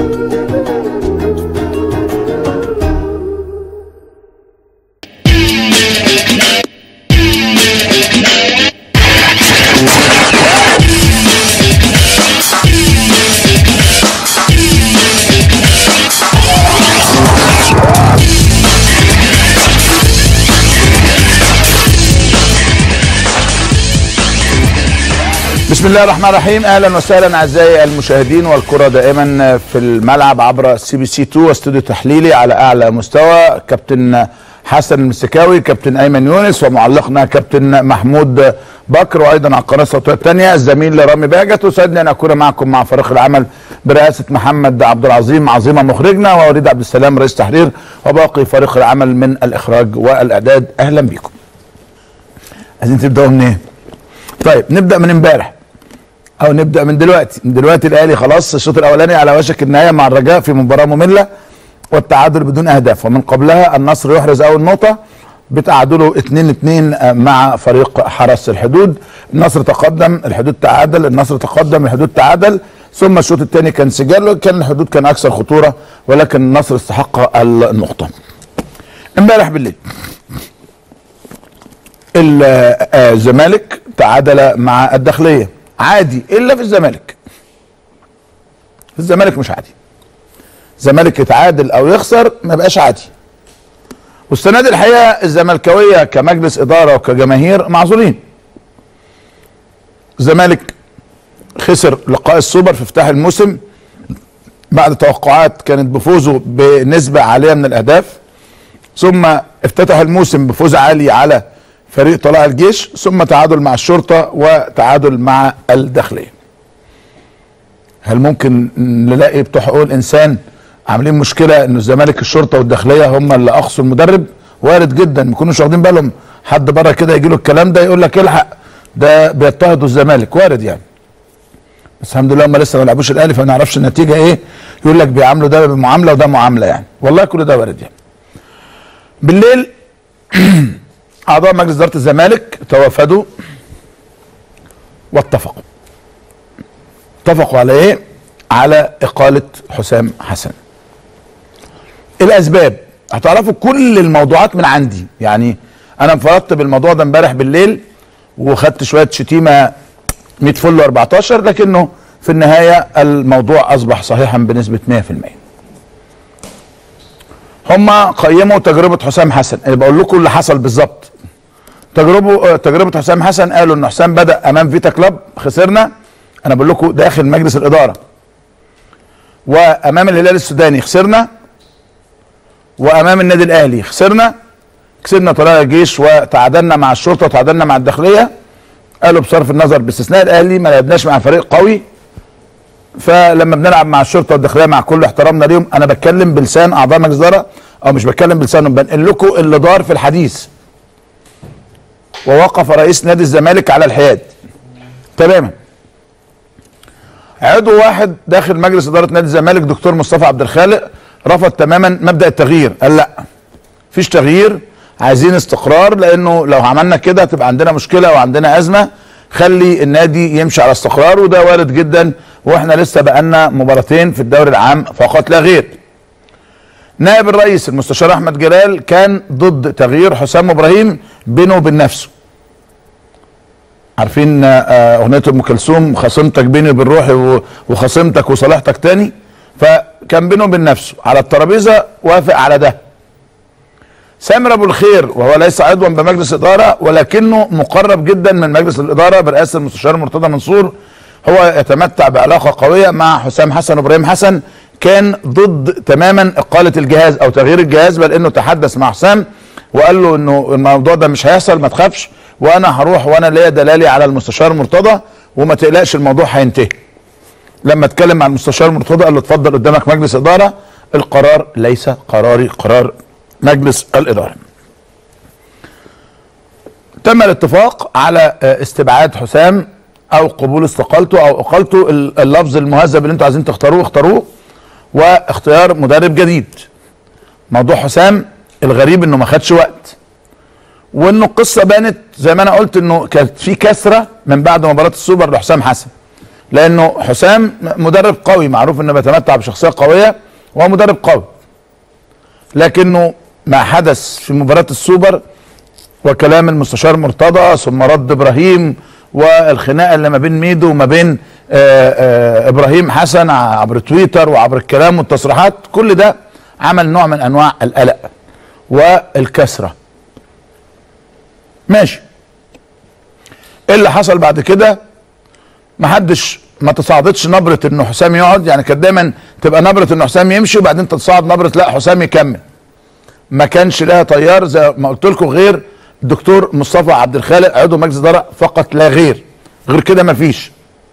بسم الله الرحمن الرحيم اهلا وسهلا اعزائي المشاهدين والكره دائما في الملعب عبر سي بي سي 2 واستوديو تحليلي على اعلى مستوى كابتن حسن المسكاوي كابتن ايمن يونس ومعلقنا كابتن محمود بكر وايضا على القناه الصوتيه الثانيه الزميل رامي باجت وسعدني ان اكون معكم مع فريق العمل برئاسه محمد عبد العظيم عظيمه مخرجنا ووليد عبد السلام رئيس تحرير وباقي فريق العمل من الاخراج والاعداد اهلا بكم. عايزين تبداوا منين؟ طيب نبدا من امبارح او نبدا من دلوقتي من دلوقتي الاهلي خلاص الشوط الاولاني على وشك النهايه مع الرجاء في مباراه ممله والتعادل بدون اهداف ومن قبلها النصر يحرز اول نقطه بتعادله 2 2 مع فريق حرس الحدود النصر تقدم الحدود تعادل النصر تقدم الحدود تعادل ثم الشوط الثاني كان سجال كان الحدود كان اكثر خطوره ولكن النصر استحق النقطه امبارح بالليل الزمالك تعادل مع الداخليه عادي الا في الزمالك في الزمالك مش عادي الزمالك يتعادل او يخسر ما يبقاش عادي والسنه دي الحقيقه الزملكاويه كمجلس اداره وكجماهير معذورين الزمالك خسر لقاء السوبر في افتتاح الموسم بعد توقعات كانت بفوزه بنسبه عاليه من الاهداف ثم افتتح الموسم بفوز عالي على فريق طلائع الجيش ثم تعادل مع الشرطه وتعادل مع الداخليه هل ممكن نلاقي بتوع حقوق الانسان عاملين مشكله ان الزمالك الشرطه والداخليه هم اللي اقصوا المدرب وارد جدا ما يكونوش واخدين بالهم حد بره كده يجي له الكلام ده يقول لك الحق ده بيضطهدوا الزمالك وارد يعني بس الحمد لله هم لسه ما لعبوش الاهلي فما نعرفش النتيجه ايه يقول لك بيعاملوا ده بمعامله وده معامله يعني والله كل ده وارد يعني بالليل اعضاء مجلس اداره الزمالك توافدوا واتفقوا اتفقوا على ايه على اقاله حسام حسن الاسباب هتعرفوا كل الموضوعات من عندي يعني انا انفردت بالموضوع ده امبارح بالليل وخدت شويه شتيمه 100 فل و14 لكنه في النهايه الموضوع اصبح صحيحا بنسبه 100% هم قيموا تجربه حسام حسن اللي بقول لكم اللي حصل بالظبط تجربه تجربه حسام حسن قالوا ان حسام بدا امام فيتا كلاب خسرنا انا بقول لكم داخل مجلس الاداره وامام الهلال السوداني خسرنا وامام النادي الاهلي خسرنا كسبنا طلائع الجيش وتعادلنا مع الشرطه وتعادلنا مع الداخليه قالوا بصرف النظر باستثناء الاهلي ما لعبناش مع فريق قوي فلما بنلعب مع الشرطه والداخليه مع كل احترامنا ليهم انا بتكلم بلسان اعضاء مجلس الاداره او مش بتكلم بلسانهم بنقل لكم اللي دار في الحديث ووقف رئيس نادي الزمالك على الحياد تماما عضو واحد داخل مجلس اداره نادي الزمالك دكتور مصطفى عبد الخالق رفض تماما مبدا التغيير قال لا فيش تغيير عايزين استقرار لانه لو عملنا كده هتبقى عندنا مشكله وعندنا ازمه خلي النادي يمشي على استقرار وده وارد جدا واحنا لسه بقالنا مباراتين في الدوري العام فقط لا غير نائب الرئيس المستشار احمد جلال كان ضد تغيير حسام ابراهيم بينه وبين نفسه عارفين اغنيه ام كلثوم خصمتك بيني وبين روحي وخصمتك وصالحتك تاني فكان بينه وبين نفسه على الترابيزه وافق على ده سامر ابو الخير وهو ليس عضوا بمجلس اداره ولكنه مقرب جدا من مجلس الاداره برئاسه المستشار مرتضى منصور هو يتمتع بعلاقه قويه مع حسام حسن وابراهيم حسن كان ضد تماما اقاله الجهاز او تغيير الجهاز بل انه تحدث مع حسام وقال له انه الموضوع ده مش هيحصل ما تخافش وانا هروح وانا ليا دلالي على المستشار مرتضى وما تقلقش الموضوع هينتهي لما اتكلم مع المستشار مرتضى قال له اتفضل قدامك مجلس اداره القرار ليس قراري قرار مجلس الاداره تم الاتفاق على استبعاد حسام او قبول استقالته او اقالته اللفظ المهذب اللي انتوا عايزين تختاروه اختاروه واختيار مدرب جديد موضوع حسام الغريب انه ما خدش وقت وانه القصه بانت زي ما انا قلت انه كانت في كسره من بعد مباراه السوبر لحسام حسن لانه حسام مدرب قوي معروف انه بيتمتع بشخصيه قويه وهو مدرب قوي لكنه ما حدث في مباراه السوبر وكلام المستشار مرتضى ثم رد ابراهيم والخناقه اللي ما بين ميدو وما بين آآ آآ ابراهيم حسن عبر تويتر وعبر الكلام والتصريحات كل ده عمل نوع من انواع القلق والكسره ماشي ايه اللي حصل بعد كده ما حدش ما تصاعدتش نبره انه حسام يقعد يعني كانت دايما تبقى نبره انه حسام يمشي وبعدين تتصاعد نبره لا حسام يكمل ما كانش لها طيار زي ما قلت لكم غير الدكتور مصطفى عبد الخالق عضو مجلس اداره فقط لا غير غير كده ما فيش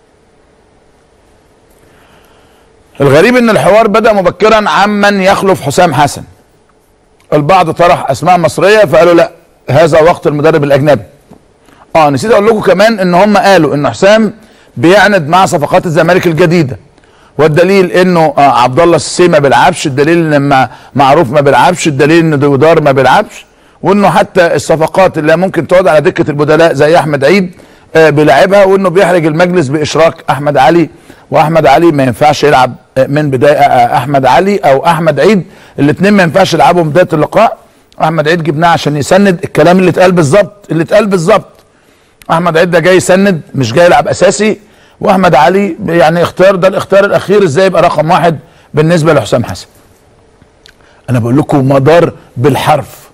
الغريب ان الحوار بدا مبكرا عمن يخلف حسام حسن البعض طرح اسماء مصريه فقالوا لا هذا وقت المدرب الاجنبي اه نسيت اقول لكم كمان ان هم قالوا ان حسام بيعند مع صفقات الزمالك الجديده والدليل انه آه عبد الله السي ما بيلعبش الدليل ان معروف ما بيلعبش الدليل ان دودار ما بيلعبش وانه حتى الصفقات اللي ممكن تقعد على دكه البدلاء زي احمد عيد آه بيلعبها وانه بيحرج المجلس باشراك احمد علي واحمد علي ما ينفعش يلعب من بدايه احمد علي او احمد عيد الاثنين ما ينفعش يلعبوا من بدايه اللقاء احمد عيد جبناه عشان يسند الكلام اللي اتقال بالظبط اللي اتقال بالظبط احمد عيد ده جاي يسند مش جاي يلعب اساسي واحمد علي يعني اختيار ده الاختيار الاخير ازاي يبقى رقم واحد بالنسبه لحسام حسن انا بقول لكم مدار بالحرف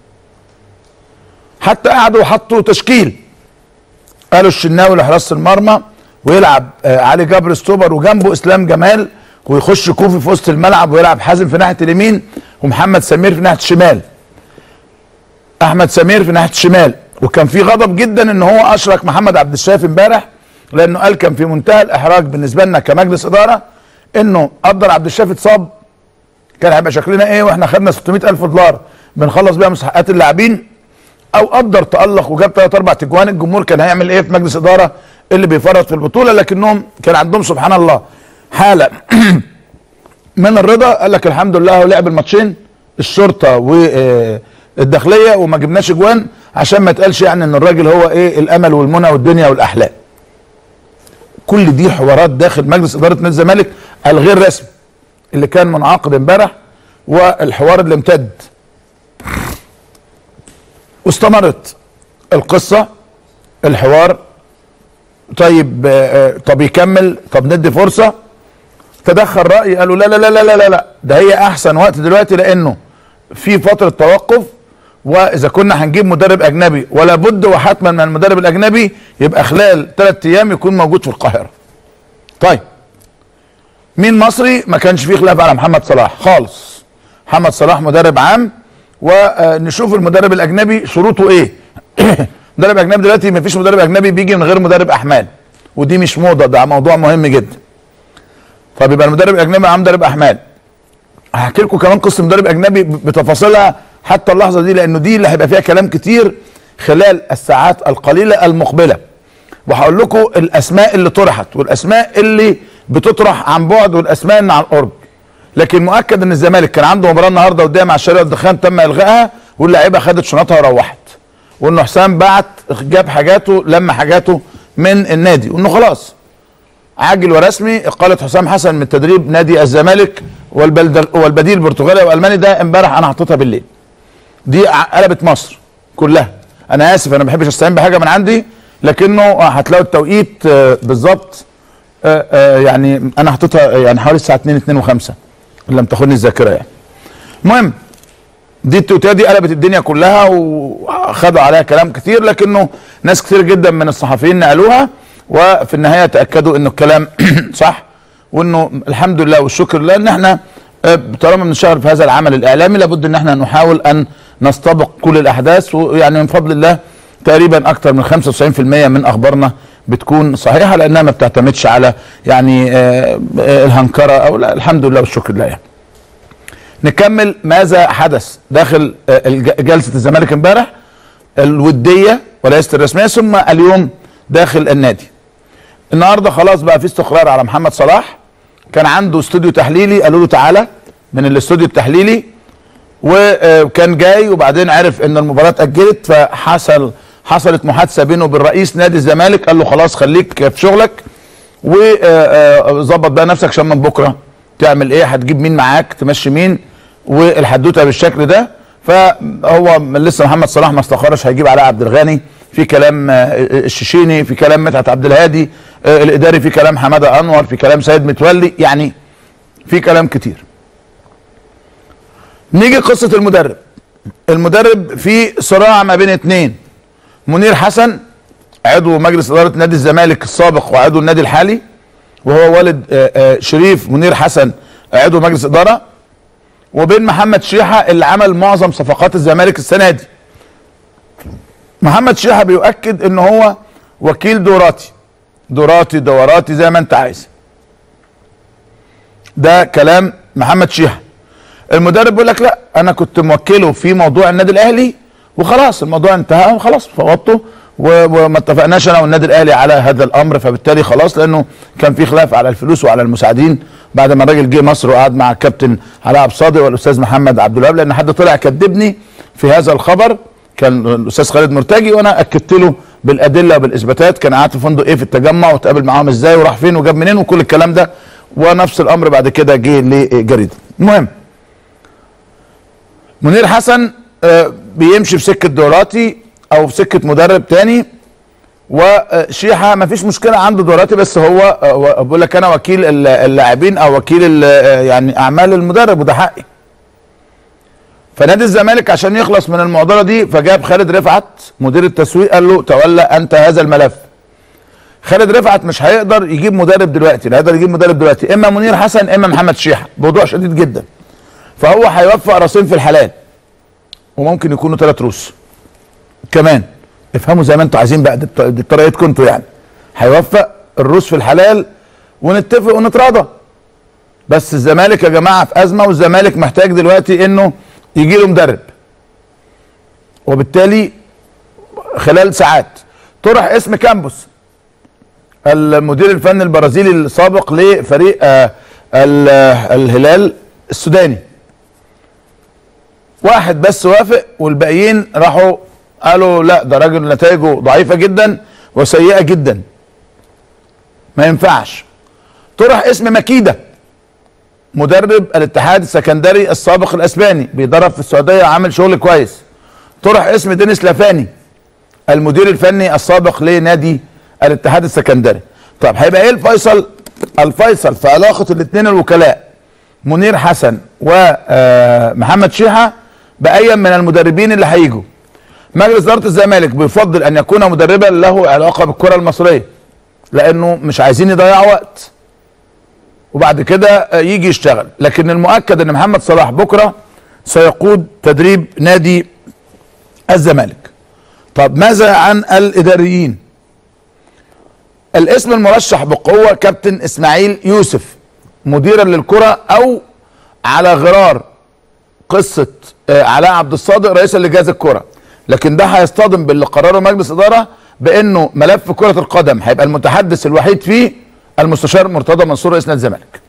حتى قعدوا وحطوا تشكيل قالوا الشناوي لحراسه المرمى ويلعب آه علي جبر ستوبر وجنبه اسلام جمال ويخش كوفي في وسط الملعب ويلعب حازم في ناحيه اليمين ومحمد سمير في ناحيه الشمال احمد سمير في ناحيه الشمال وكان في غضب جدا ان هو اشرك محمد عبد الشافي امبارح لانه قال كان في منتهى الاحراج بالنسبه لنا كمجلس اداره انه قدر عبد الشافي اتصاب كان هيبقى شكلنا ايه واحنا خدنا 600 الف دولار بنخلص بيها مستحقات اللاعبين او قدر تالق وجاب ثلاث اربع تجوان الجمهور كان هيعمل ايه في مجلس اداره اللي بيفرط في البطوله لكنهم كان عندهم سبحان الله حاله من الرضا قال لك الحمد لله هو لعب الماتشين الشرطه والداخليه وما جبناش اجوان عشان ما يتقالش يعني ان الراجل هو ايه الامل والمنى والدنيا والاحلام كل دي حوارات داخل مجلس اداره نادي الزمالك الغير رسمي اللي كان منعقد امبارح والحوار اللي امتد واستمرت القصه الحوار طيب آه طب يكمل طب ندي فرصه تدخل راي قالوا لا لا لا لا لا لا ده هي احسن وقت دلوقتي لانه في فتره توقف واذا كنا هنجيب مدرب اجنبي ولا بد وحتما من المدرب الاجنبي يبقى خلال ثلاث ايام يكون موجود في القاهره. طيب مين مصري ما كانش فيه خلاف على محمد صلاح خالص. محمد صلاح مدرب عام ونشوف المدرب الاجنبي شروطه ايه؟ مدرب اجنبي دلوقتي ما فيش مدرب اجنبي بيجي من غير مدرب احمال ودي مش موضه ده موضوع مهم جدا. طب يبقى المدرب الاجنبي معاه مدرب احمال. هحكي لكم كمان قصه مدرب اجنبي بتفاصيلها حتى اللحظه دي لانه دي اللي هيبقى فيها كلام كتير خلال الساعات القليله المقبله وهقول لكم الاسماء اللي طرحت والاسماء اللي بتطرح عن بعد والاسماء اللي عن قرب لكن مؤكد ان الزمالك كان عنده مباراه النهارده قدام على الشارع الدخان تم الغائها واللاعيبه خدت شنطها وروحت وانه حسام بعت جاب حاجاته لما حاجاته من النادي وانه خلاص عاجل ورسمي اقاله حسام حسن من تدريب نادي الزمالك والبديل البرتغالي والالماني ده امبارح انا حطيتها بالليل دي قلبت مصر كلها انا اسف انا ما بحبش استعين بحاجه من عندي لكنه هتلاقوا التوقيت بالظبط يعني انا حطيتها يعني حوالي الساعه 2 2 و5 لم تخوني الذاكره يعني المهم دي التوتيه دي قلبت الدنيا كلها وخدوا عليها كلام كتير لكنه ناس كتير جدا من الصحفيين نقلوها وفي النهايه تاكدوا انه الكلام صح وانه الحمد لله والشكر لله ان احنا طالما بنشتغل في هذا العمل الاعلامي لابد ان احنا نحاول ان نستبق كل الاحداث ويعني من فضل الله تقريبا اكثر من 95% من اخبارنا بتكون صحيحه لانها ما بتعتمدش على يعني آه الهنكره او لا الحمد لله والشكر لله يعني. نكمل ماذا حدث داخل آه جلسه الزمالك امبارح الوديه وليست الرسميه ثم اليوم داخل النادي. النهارده خلاص بقى في استقرار على محمد صلاح كان عنده استوديو تحليلي قالوا له تعالى من الاستوديو التحليلي وكان جاي وبعدين عرف ان المباراه اتاجلت فحصل حصلت محادثه بينه وبين رئيس نادي الزمالك قال له خلاص خليك في شغلك وظبط بقى نفسك عشان من بكره تعمل ايه هتجيب مين معاك تمشي مين والحدوته بالشكل ده فهو لسه محمد صلاح ما استخرش هيجيب علاء عبد الغني في كلام آه، الششيني في كلام مدحت عبد الهادي آه، الاداري في كلام حماده انور في كلام سيد متولي يعني في كلام كتير نيجي قصه المدرب المدرب في صراع ما بين اتنين منير حسن عضو مجلس اداره نادي الزمالك السابق وعضو النادي الحالي وهو والد آه، آه، شريف منير حسن عضو مجلس اداره وبين محمد شيحه اللي عمل معظم صفقات الزمالك السنه دي محمد شيحه بيؤكد ان هو وكيل دوراتي دوراتي دوراتي زي ما انت عايز ده كلام محمد شيحه المدرب بيقول لك لا انا كنت موكله في موضوع النادي الاهلي وخلاص الموضوع انتهى وخلاص فوضته و- وما اتفقناش انا والنادي الاهلي على هذا الامر فبالتالي خلاص لانه كان في خلاف على الفلوس وعلى المساعدين بعد ما الراجل جه مصر وقعد مع الكابتن علاء عبد الصادق والاستاذ محمد عبد الوهاب لان حد طلع كذبني في هذا الخبر كان الاستاذ خالد مرتجي وانا اكدت له بالادله وبالاثباتات كان قاعد في فندق ايه في التجمع وتقابل معاهم ازاي وراح فين وجاب منين وكل الكلام ده ونفس الامر بعد كده جه لجريده المهم منير حسن آه، بيمشي في سكه دوراتي او في سكه مدرب تاني وشيحه ما فيش مشكله عنده دوراتي بس هو آه، و- بقول لك انا وكيل الل- اللاعبين او وكيل ال- آه، يعني اعمال المدرب وده حقي فنادي الزمالك عشان يخلص من المعضله دي فجاب خالد رفعت مدير التسويق قال له تولى انت هذا الملف خالد رفعت مش هيقدر يجيب مدرب دلوقتي لا هيقدر يجيب مدرب دلوقتي اما منير حسن اما محمد شيحه موضوع شديد جدا فهو هيوفق راسين في الحلال وممكن يكونوا ثلاث روس كمان افهموا زي ما انتوا عايزين بقى دي بط- دي بطريقتكم انتوا يعني هيوفق الروس في الحلال ونتفق ونتراضى بس الزمالك يا جماعه في ازمه والزمالك محتاج دلوقتي انه يجي له مدرب وبالتالي خلال ساعات طرح اسم كامبوس المدير الفني البرازيلي السابق لفريق آه، ال- آه، الهلال السوداني واحد بس وافق والباقيين راحوا قالوا لا ده راجل نتائجه ضعيفه جدا وسيئه جدا ما ينفعش طرح اسم مكيده مدرب الاتحاد السكندري السابق الاسباني بيدرب في السعوديه وعامل شغل كويس طرح اسم دينيس لافاني المدير الفني السابق لنادي الاتحاد السكندري طب هيبقى ايه الفيصل الفيصل في علاقه الاثنين الوكلاء منير حسن ومحمد شيحه باي من المدربين اللي هيجوا مجلس اداره الزمالك بيفضل ان يكون مدربا له علاقه بالكره المصريه لانه مش عايزين يضيعوا وقت وبعد كده آه، يجي يشتغل لكن المؤكد ان محمد صلاح بكره سيقود تدريب نادي الزمالك طب ماذا عن الاداريين الاسم المرشح بقوه كابتن اسماعيل يوسف مديرا للكره او على غرار قصه آه، علاء عبد الصادق رئيسا لجهاز الكره لكن ده هيصطدم باللي قرره مجلس اداره بانه ملف كره القدم هيبقى المتحدث الوحيد فيه المستشار مرتضى منصور رئيس نادي الزمالك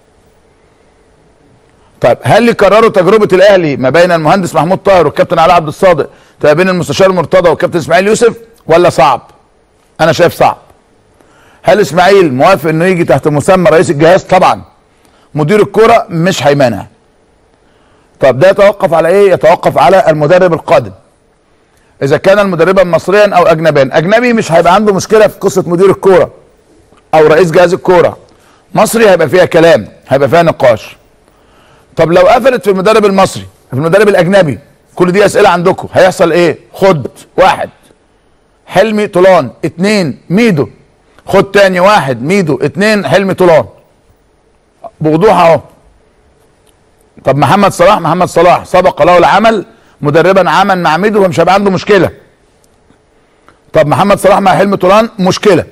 طيب هل يكرروا تجربه الاهلي ما بين المهندس محمود طاهر والكابتن علاء عبد الصادق ما بين المستشار مرتضى والكابتن اسماعيل يوسف ولا صعب انا شايف صعب هل اسماعيل موافق انه يجي تحت مسمى رئيس الجهاز طبعا مدير الكرة مش هيمانع طب ده يتوقف على ايه يتوقف على المدرب القادم اذا كان مدربا مصريا او اجنبيا اجنبي مش هيبقى عنده مشكله في قصه مدير الكوره او رئيس جهاز الكوره مصري هيبقى فيها كلام هيبقى فيها نقاش طب لو قفلت في المدرب المصري في المدرب الاجنبي كل دي اسئله عندكم هيحصل ايه خد واحد حلمي طولان اتنين ميدو خد تاني واحد ميدو اتنين حلمي طولان بوضوح اهو طب محمد صلاح محمد صلاح سبق له العمل مدربا عاما مع ميدو ومش هيبقى عنده مشكله طب محمد صلاح مع حلمي طولان مشكله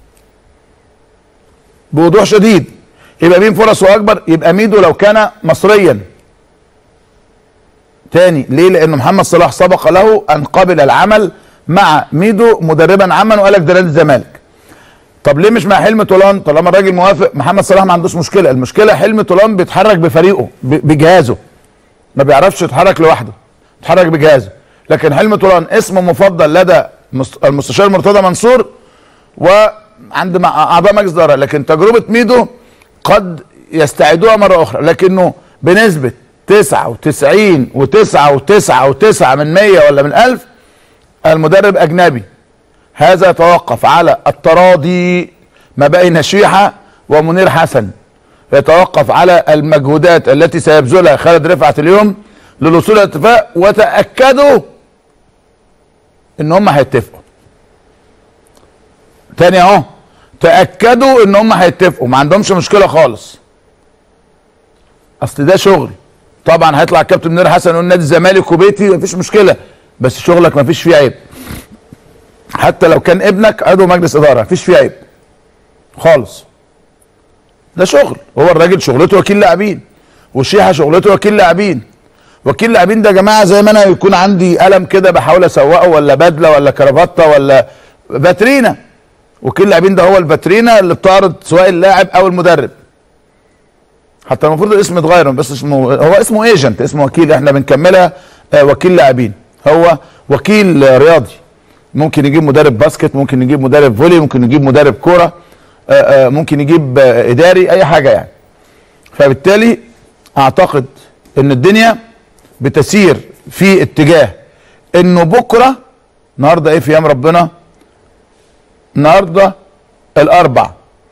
بوضوح شديد يبقى مين فرصه اكبر يبقى ميدو لو كان مصريا تاني ليه لان محمد صلاح سبق له ان قبل العمل مع ميدو مدربا عاما وقال لك ده نادي الزمالك طب ليه مش مع حلمي طولان طالما الراجل موافق محمد صلاح ما عندوش مشكله المشكله حلمي طولان بيتحرك بفريقه ب- بجهازه ما بيعرفش يتحرك لوحده يتحرك بجهازه لكن حلمي طولان اسمه مفضل لدى مس- المستشار مرتضى منصور عند مع- اعضاء مجلس الاداره لكن تجربه ميدو قد يستعيدوها مره اخرى لكنه بنسبه 99 و9 و9 و9 من 100 ولا من 1000 المدرب اجنبي هذا يتوقف على التراضي ما بين شيحه ومنير حسن يتوقف على المجهودات التي سيبذلها خالد رفعت اليوم للوصول الى اتفاق وتاكدوا ان هم هيتفقوا تاني اهو تاكدوا ان هم هيتفقوا ما عندهمش مشكله خالص اصل ده شغل طبعا هيطلع الكابتن منير حسن يقول نادي الزمالك وبيتي مفيش مشكله بس شغلك مفيش فيه عيب حتى لو كان ابنك عضو مجلس اداره مفيش فيه عيب خالص ده شغل هو الراجل شغلته وكيل لاعبين والشيحه شغلته وكيل لاعبين وكيل لاعبين ده يا جماعه زي ما انا يكون عندي قلم كده بحاول اسوقه ولا بدله ولا كرافته ولا باترينا وكيل لاعبين ده هو الباترينا اللي بتعرض سواء اللاعب او المدرب حتى المفروض الاسم يتغير بس اسمه هو اسمه ايجنت اسمه وكيل احنا بنكملها آه، وكيل لاعبين هو وكيل آه، رياضي ممكن يجيب مدرب باسكت ممكن يجيب مدرب فولي ممكن يجيب مدرب كوره آه، آه، ممكن يجيب آه، اداري اي حاجه يعني فبالتالي اعتقد ان الدنيا بتسير في اتجاه انه بكره النهارده ايه في ايام ربنا النهارده الاربع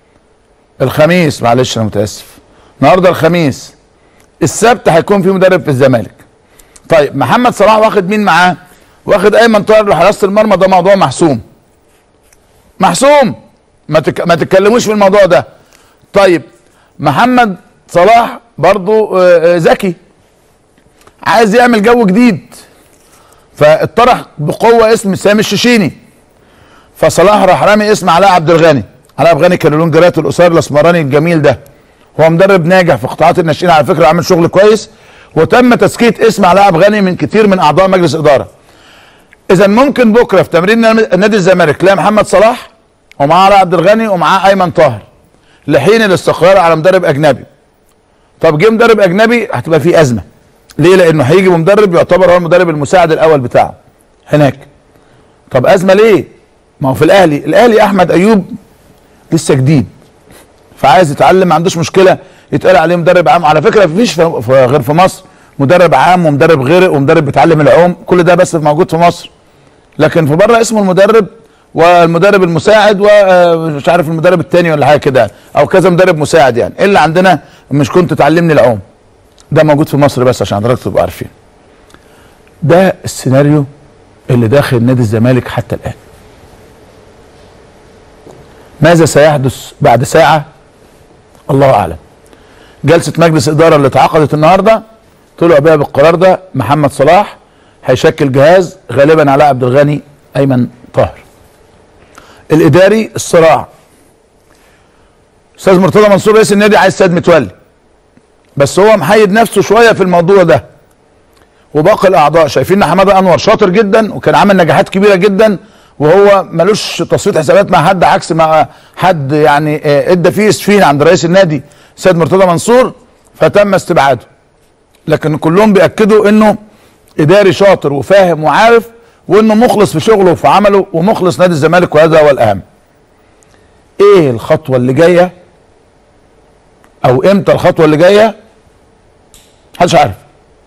الخميس معلش انا متاسف النهارده الخميس السبت هيكون في مدرب في الزمالك طيب محمد صلاح واخد مين معاه واخد ايمن طاهر لحراسه المرمى ده موضوع محسوم محسوم ما تك... ما تتكلموش في الموضوع ده طيب محمد صلاح برضو آه، آه، ذكي عايز يعمل جو جديد فاطرح بقوه اسم سامي الششيني فصلاح راح رامي اسم علاء عبد الغني علاء عبد الغني كان لون جرات الاسار الاسمراني الجميل ده هو مدرب ناجح في قطاعات الناشئين على فكره عامل شغل كويس وتم تزكيه اسم علاء عبد الغني من كتير من اعضاء مجلس اداره اذا ممكن بكره في تمرين نادي الزمالك تلاقي محمد صلاح ومعاه علاء عبد الغني ومعاه ايمن طاهر لحين الاستقرار على مدرب اجنبي طب جه مدرب اجنبي هتبقى في ازمه ليه لانه هيجي بمدرب يعتبر هو المدرب المساعد الاول بتاعه هناك طب ازمه ليه ما هو في الاهلي الاهلي احمد ايوب لسه جديد فعايز يتعلم ما عندوش مشكله يتقال عليه مدرب عام على فكره مفيش في في- غير في مصر مدرب عام ومدرب غرق ومدرب بيتعلم العوم كل ده بس موجود في مصر لكن في بره اسمه المدرب والمدرب المساعد ومش عارف المدرب التاني ولا حاجه كده او كذا مدرب مساعد يعني الا عندنا مش كنت تعلمني العوم ده موجود في مصر بس عشان حضرتك تبقوا عارفين ده السيناريو اللي داخل نادي الزمالك حتى الان ماذا سيحدث بعد ساعه الله اعلم جلسه مجلس اداره اللي اتعقدت النهارده طلعوا بيها بالقرار ده محمد صلاح هيشكل جهاز غالبا علاء عبد الغني ايمن طاهر الاداري الصراع استاذ مرتضى منصور رئيس النادي عايز سيد متولي بس هو محيد نفسه شويه في الموضوع ده وباقي الاعضاء شايفين ان حماده انور شاطر جدا وكان عامل نجاحات كبيره جدا وهو ملوش تصفيه حسابات مع حد عكس مع حد يعني آه، ادى فيه اسفين عند رئيس النادي سيد مرتضى منصور فتم استبعاده لكن كلهم بياكدوا انه اداري شاطر وفاهم وعارف وانه مخلص في شغله وفي عمله ومخلص نادي الزمالك وهذا هو الاهم ايه الخطوه اللي جايه او امتى الخطوه اللي جايه محدش عارف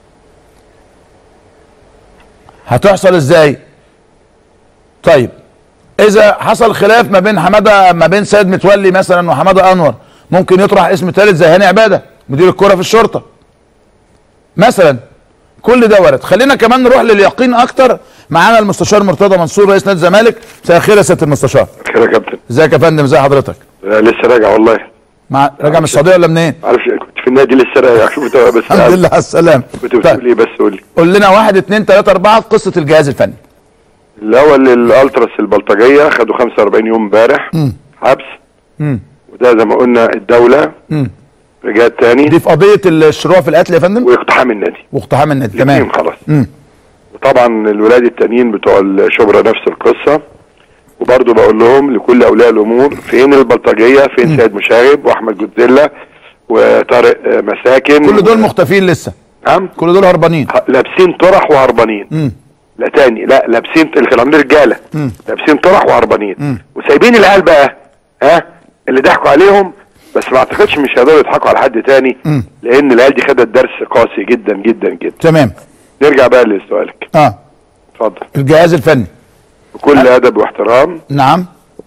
هتحصل ازاي طيب اذا حصل خلاف ما بين حماده ما بين سيد متولي مثلا وحماده انور ممكن يطرح اسم ثالث زي هاني عباده مدير الكره في الشرطه مثلا كل ده وارد خلينا كمان نروح لليقين اكتر معانا المستشار مرتضى منصور رئيس نادي الزمالك مساء الخير يا سياده المستشار خير يا كابتن ازيك يا فندم ازي حضرتك آه، لسه راجع والله مع راجع من السعوديه ولا منين عارف كنت في النادي لسه راجع شوف انت بس الحمد لله على السلامه كنت بتقول ايه بس قول لي قول لنا واحد اتنين تلاته اربعه قصه الجهاز الفني الاول الالتراس البلطجيه خدوا 45 يوم امبارح حبس مم. وده زي ما قلنا الدوله مم. رجعت تاني دي في قضيه الشروع في القتل يا فندم واقتحام النادي واقتحام النادي الاثنين تمام خلاص مم. وطبعا الولاد التانيين بتوع الشبرا نفس القصه وبرضه بقول لهم لكل اولياء الامور فين البلطجيه فين سيد مشاغب واحمد جوزيلا وطارق آه، مساكن كل دول مختفين لسه نعم كل دول هربانين ه- لابسين طرح وهربانين مم. لا تاني لا لابسين اللي كانوا عاملين رجاله مم. لابسين طرح وهربانين مم. وسايبين العيال بقى ها اللي ضحكوا عليهم بس ما اعتقدش مش هيقدروا يضحكوا على حد تاني لان العيال دي خدت درس قاسي جدا جدا جدا تمام نرجع بقى لسؤالك اه اتفضل الجهاز الفني بكل ادب واحترام نعم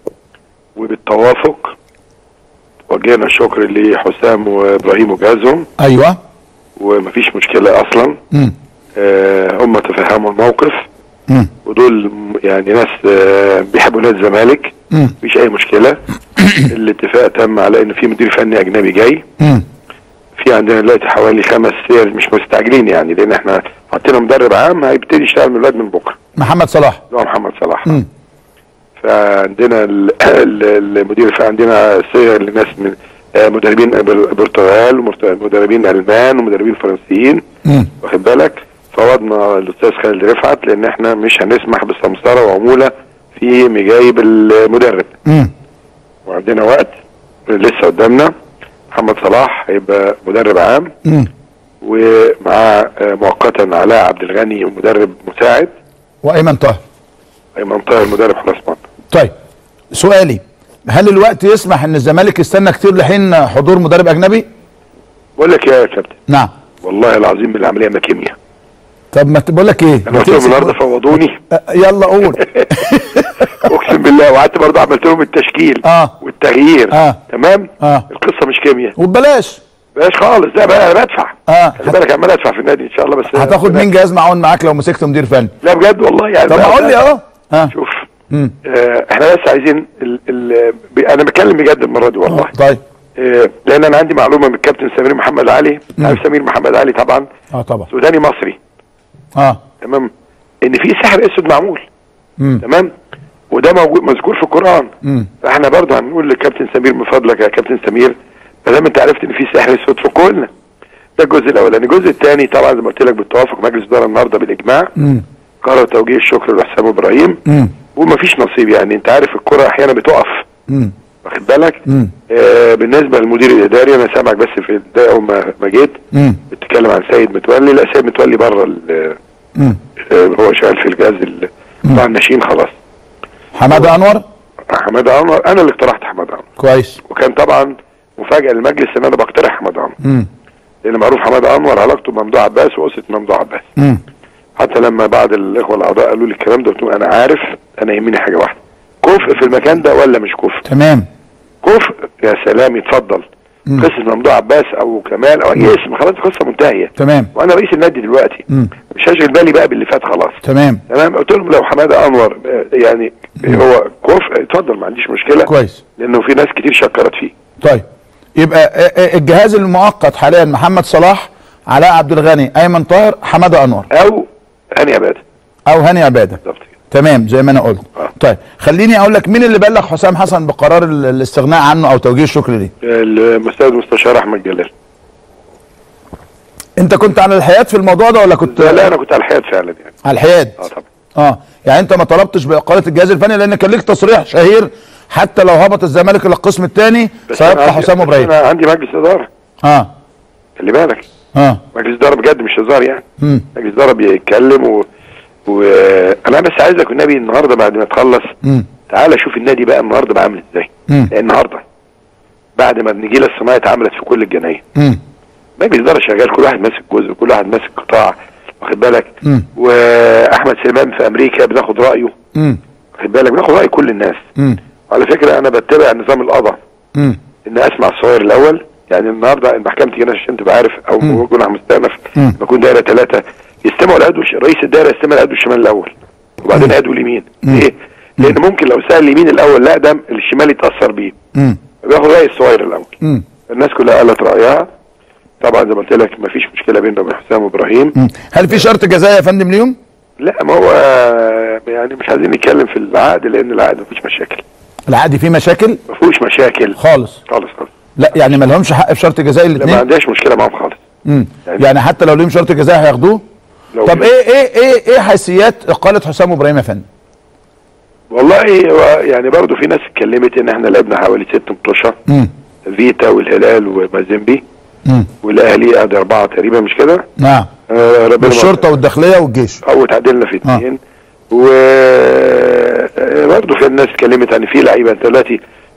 وبالتوافق وجهنا الشكر لحسام وابراهيم وجهازهم ايوه ومفيش مشكله اصلا امم آه هم تفهموا الموقف امم ودول م- يعني ناس آه بيحبوا نادي الزمالك امم مفيش اي مشكله الاتفاق تم على ان في مدير فني اجنبي جاي امم في عندنا دلوقتي حوالي خمس سير مش مستعجلين يعني لان احنا حطينا مدرب عام هيبتدي يشتغل من الواد من بكره محمد صلاح اللي هو محمد صلاح امم فعندنا ال- ال- المدير الفني عندنا صيغ لناس من آه، مدربين بر- برتغال ومدربين المان ومدربين فرنسيين امم واخد بالك فوضنا الاستاذ خالد رفعت لان احنا مش هنسمح بالسمسره وعموله في مجايب المدرب امم وعندنا وقت لسه قدامنا محمد صلاح هيبقى مدرب عام امم ومعاه آه، مؤقتا علاء عبد الغني مدرب مساعد وايمن طاهر ايمن طاهر مدرب حراس مرمى طيب سؤالي هل الوقت يسمح ان الزمالك يستنى كتير لحين حضور مدرب اجنبي؟ بقول لك يا كابتن نعم والله العظيم العمليه ما كيمياء طب ما بقول لك ايه؟ انا قلت لهم النهارده فوضوني أه، يلا قول اقسم بالله وقعدت برضه عملت لهم التشكيل آه. والتغيير آه. تمام آه. القصه مش كيمياء وببلاش بلاش خالص ده بقى انا بدفع آه. خلي بالك عمال ادفع في النادي ان شاء الله بس هتاخد مين جهاز معاون معاك لو مسكت مدير فني؟ لا بجد والله يعني طب ما بقى- قول لي اهو ها شوف مم. آه احنا بس عايزين ال ال ب- انا بتكلم بجد المره دي والله طيب آه لان انا عندي معلومه من الكابتن سمير محمد علي عارف سمير محمد علي طبعا اه طبعا سوداني مصري اه تمام ان في سحر اسود معمول امم تمام وده موجود مذكور في القران امم فاحنا برضه هنقول للكابتن سمير من فضلك يا كابتن سمير ما دام انت عرفت ان في سحر اسود فكه لنا ده الجزء الاولاني الجزء الثاني طبعا زي ما قلت لك بالتوافق مجلس الاداره النهارده بالاجماع امم قرر توجيه الشكر لحسام ابراهيم امم ومفيش نصيب يعني انت عارف الكره احيانا بتقف امم واخد بالك مم. آه بالنسبه للمدير الاداري انا سامعك بس في البدايه اول ما ما جيت امم بتتكلم عن سيد متولي لا سيد متولي بره ال- امم آه، هو شغال في الجهاز ال- بتاع الناشئين خلاص حماده انور حماده انور انا اللي اقترحت حماده انور كويس وكان طبعا مفاجاه للمجلس ان انا بقترح حماده انور امم لان معروف حماده انور علاقته بممدوح عباس واسره ممدوح عباس امم حتى لما بعض الاخوه الاعضاء قالوا لي الكلام ده قلت لهم انا عارف انا يهمني حاجه واحده كفء في المكان ده ولا مش كفء تمام كفء يا سلام يتفضل مم. قصه ممدوح عباس او كمال او اي اسم خلاص القصه منتهيه تمام وانا رئيس النادي دلوقتي مم. مش هشغل بالي بقى باللي فات خلاص تمام تمام قلت لهم لو حماده انور آه، يعني هو كفء اتفضل ما عنديش مشكله كويس لانه في ناس كتير شكرت فيه طيب يبقى آه، آه، الجهاز المؤقت حاليا محمد صلاح علاء عبد الغني ايمن طاهر حماده انور او هاني عباده او هاني عباده بالظبط كده تمام زي ما انا قلت آه. طيب خليني اقول لك مين اللي بلغ حسام حسن بقرار ال- الاستغناء عنه او توجيه الشكر ليه المستشار المستشار احمد جلال انت كنت على الحياد في الموضوع ده ولا كنت لا, لا انا كنت على الحياد فعلا يعني على الحياد اه طبعا اه يعني انت ما طلبتش باقاله الجهاز الفني لان كان ليك تصريح شهير حتى لو هبط الزمالك الى القسم الثاني بس أنا سيبقى عندي- حسام بس ابراهيم انا عندي مجلس اداره اه خلي بالك اه مجلس اداره بجد مش هزار يعني امم مجلس اداره بيتكلم و... وانا بس عايزك والنبي النهارده بعد ما تخلص امم تعالى شوف النادي بقى النهارده بقى عامل ازاي مم. النهارده بعد ما النجيله الصناعيه اتعملت في كل الجنايه امم مجلس اداره شغال كل واحد ماسك جزء كل واحد ماسك قطاع واخد بالك مم. واحمد سليمان في امريكا بناخد رايه امم واخد بالك بناخد راي كل الناس امم وعلى فكره انا بتبع نظام القضاء امم ان اسمع الصغير الاول يعني النهارده محكمه الجنايه عشان تبقى عارف او مم. جنح مستأنف مم. بكون دايره ثلاثه يستمعوا العدو الش- رئيس الدايره يستمع العدو الشمال الاول وبعدين مم. العدو اليمين مم. ليه؟ لان ممكن لو سال اليمين الاول لا ده الشمال يتاثر بيه امم بياخد راي الصغير الاول امم الناس كلها قالت رايها طبعا زي ما قلت لك مفيش مشكله بيننا وبين حسام وابراهيم مم. هل في شرط جزائي يا فندم ليهم؟ لا ما هو يعني مش عايزين نتكلم في العقد لان العقد مفيش مشاكل العقد فيه مشاكل مفيهوش مشاكل خالص خالص خالص لا يعني ما لهمش حق في شرط جزائي لا ما الاثنين عندهاش مشكله معاهم خالص امم يعني- يعني حتى لو ليهم شرط جزائي هياخدوه لو طب ايه ايه ايه ايه حيثيات اقاله حسام ابراهيم يا فندم؟ والله هو يعني برضه في ناس اتكلمت ان احنا لعبنا حوالي ست مطوشه امم فيتا والهلال ومازيمبي امم والاهلي ادي اربعه تقريبا مش كده؟ نعم آه ربنا والشرطه والداخليه والجيش او اتعادلنا في اثنين و آه، برضه في الناس اتكلمت عن في لعيبه انت دلوقتي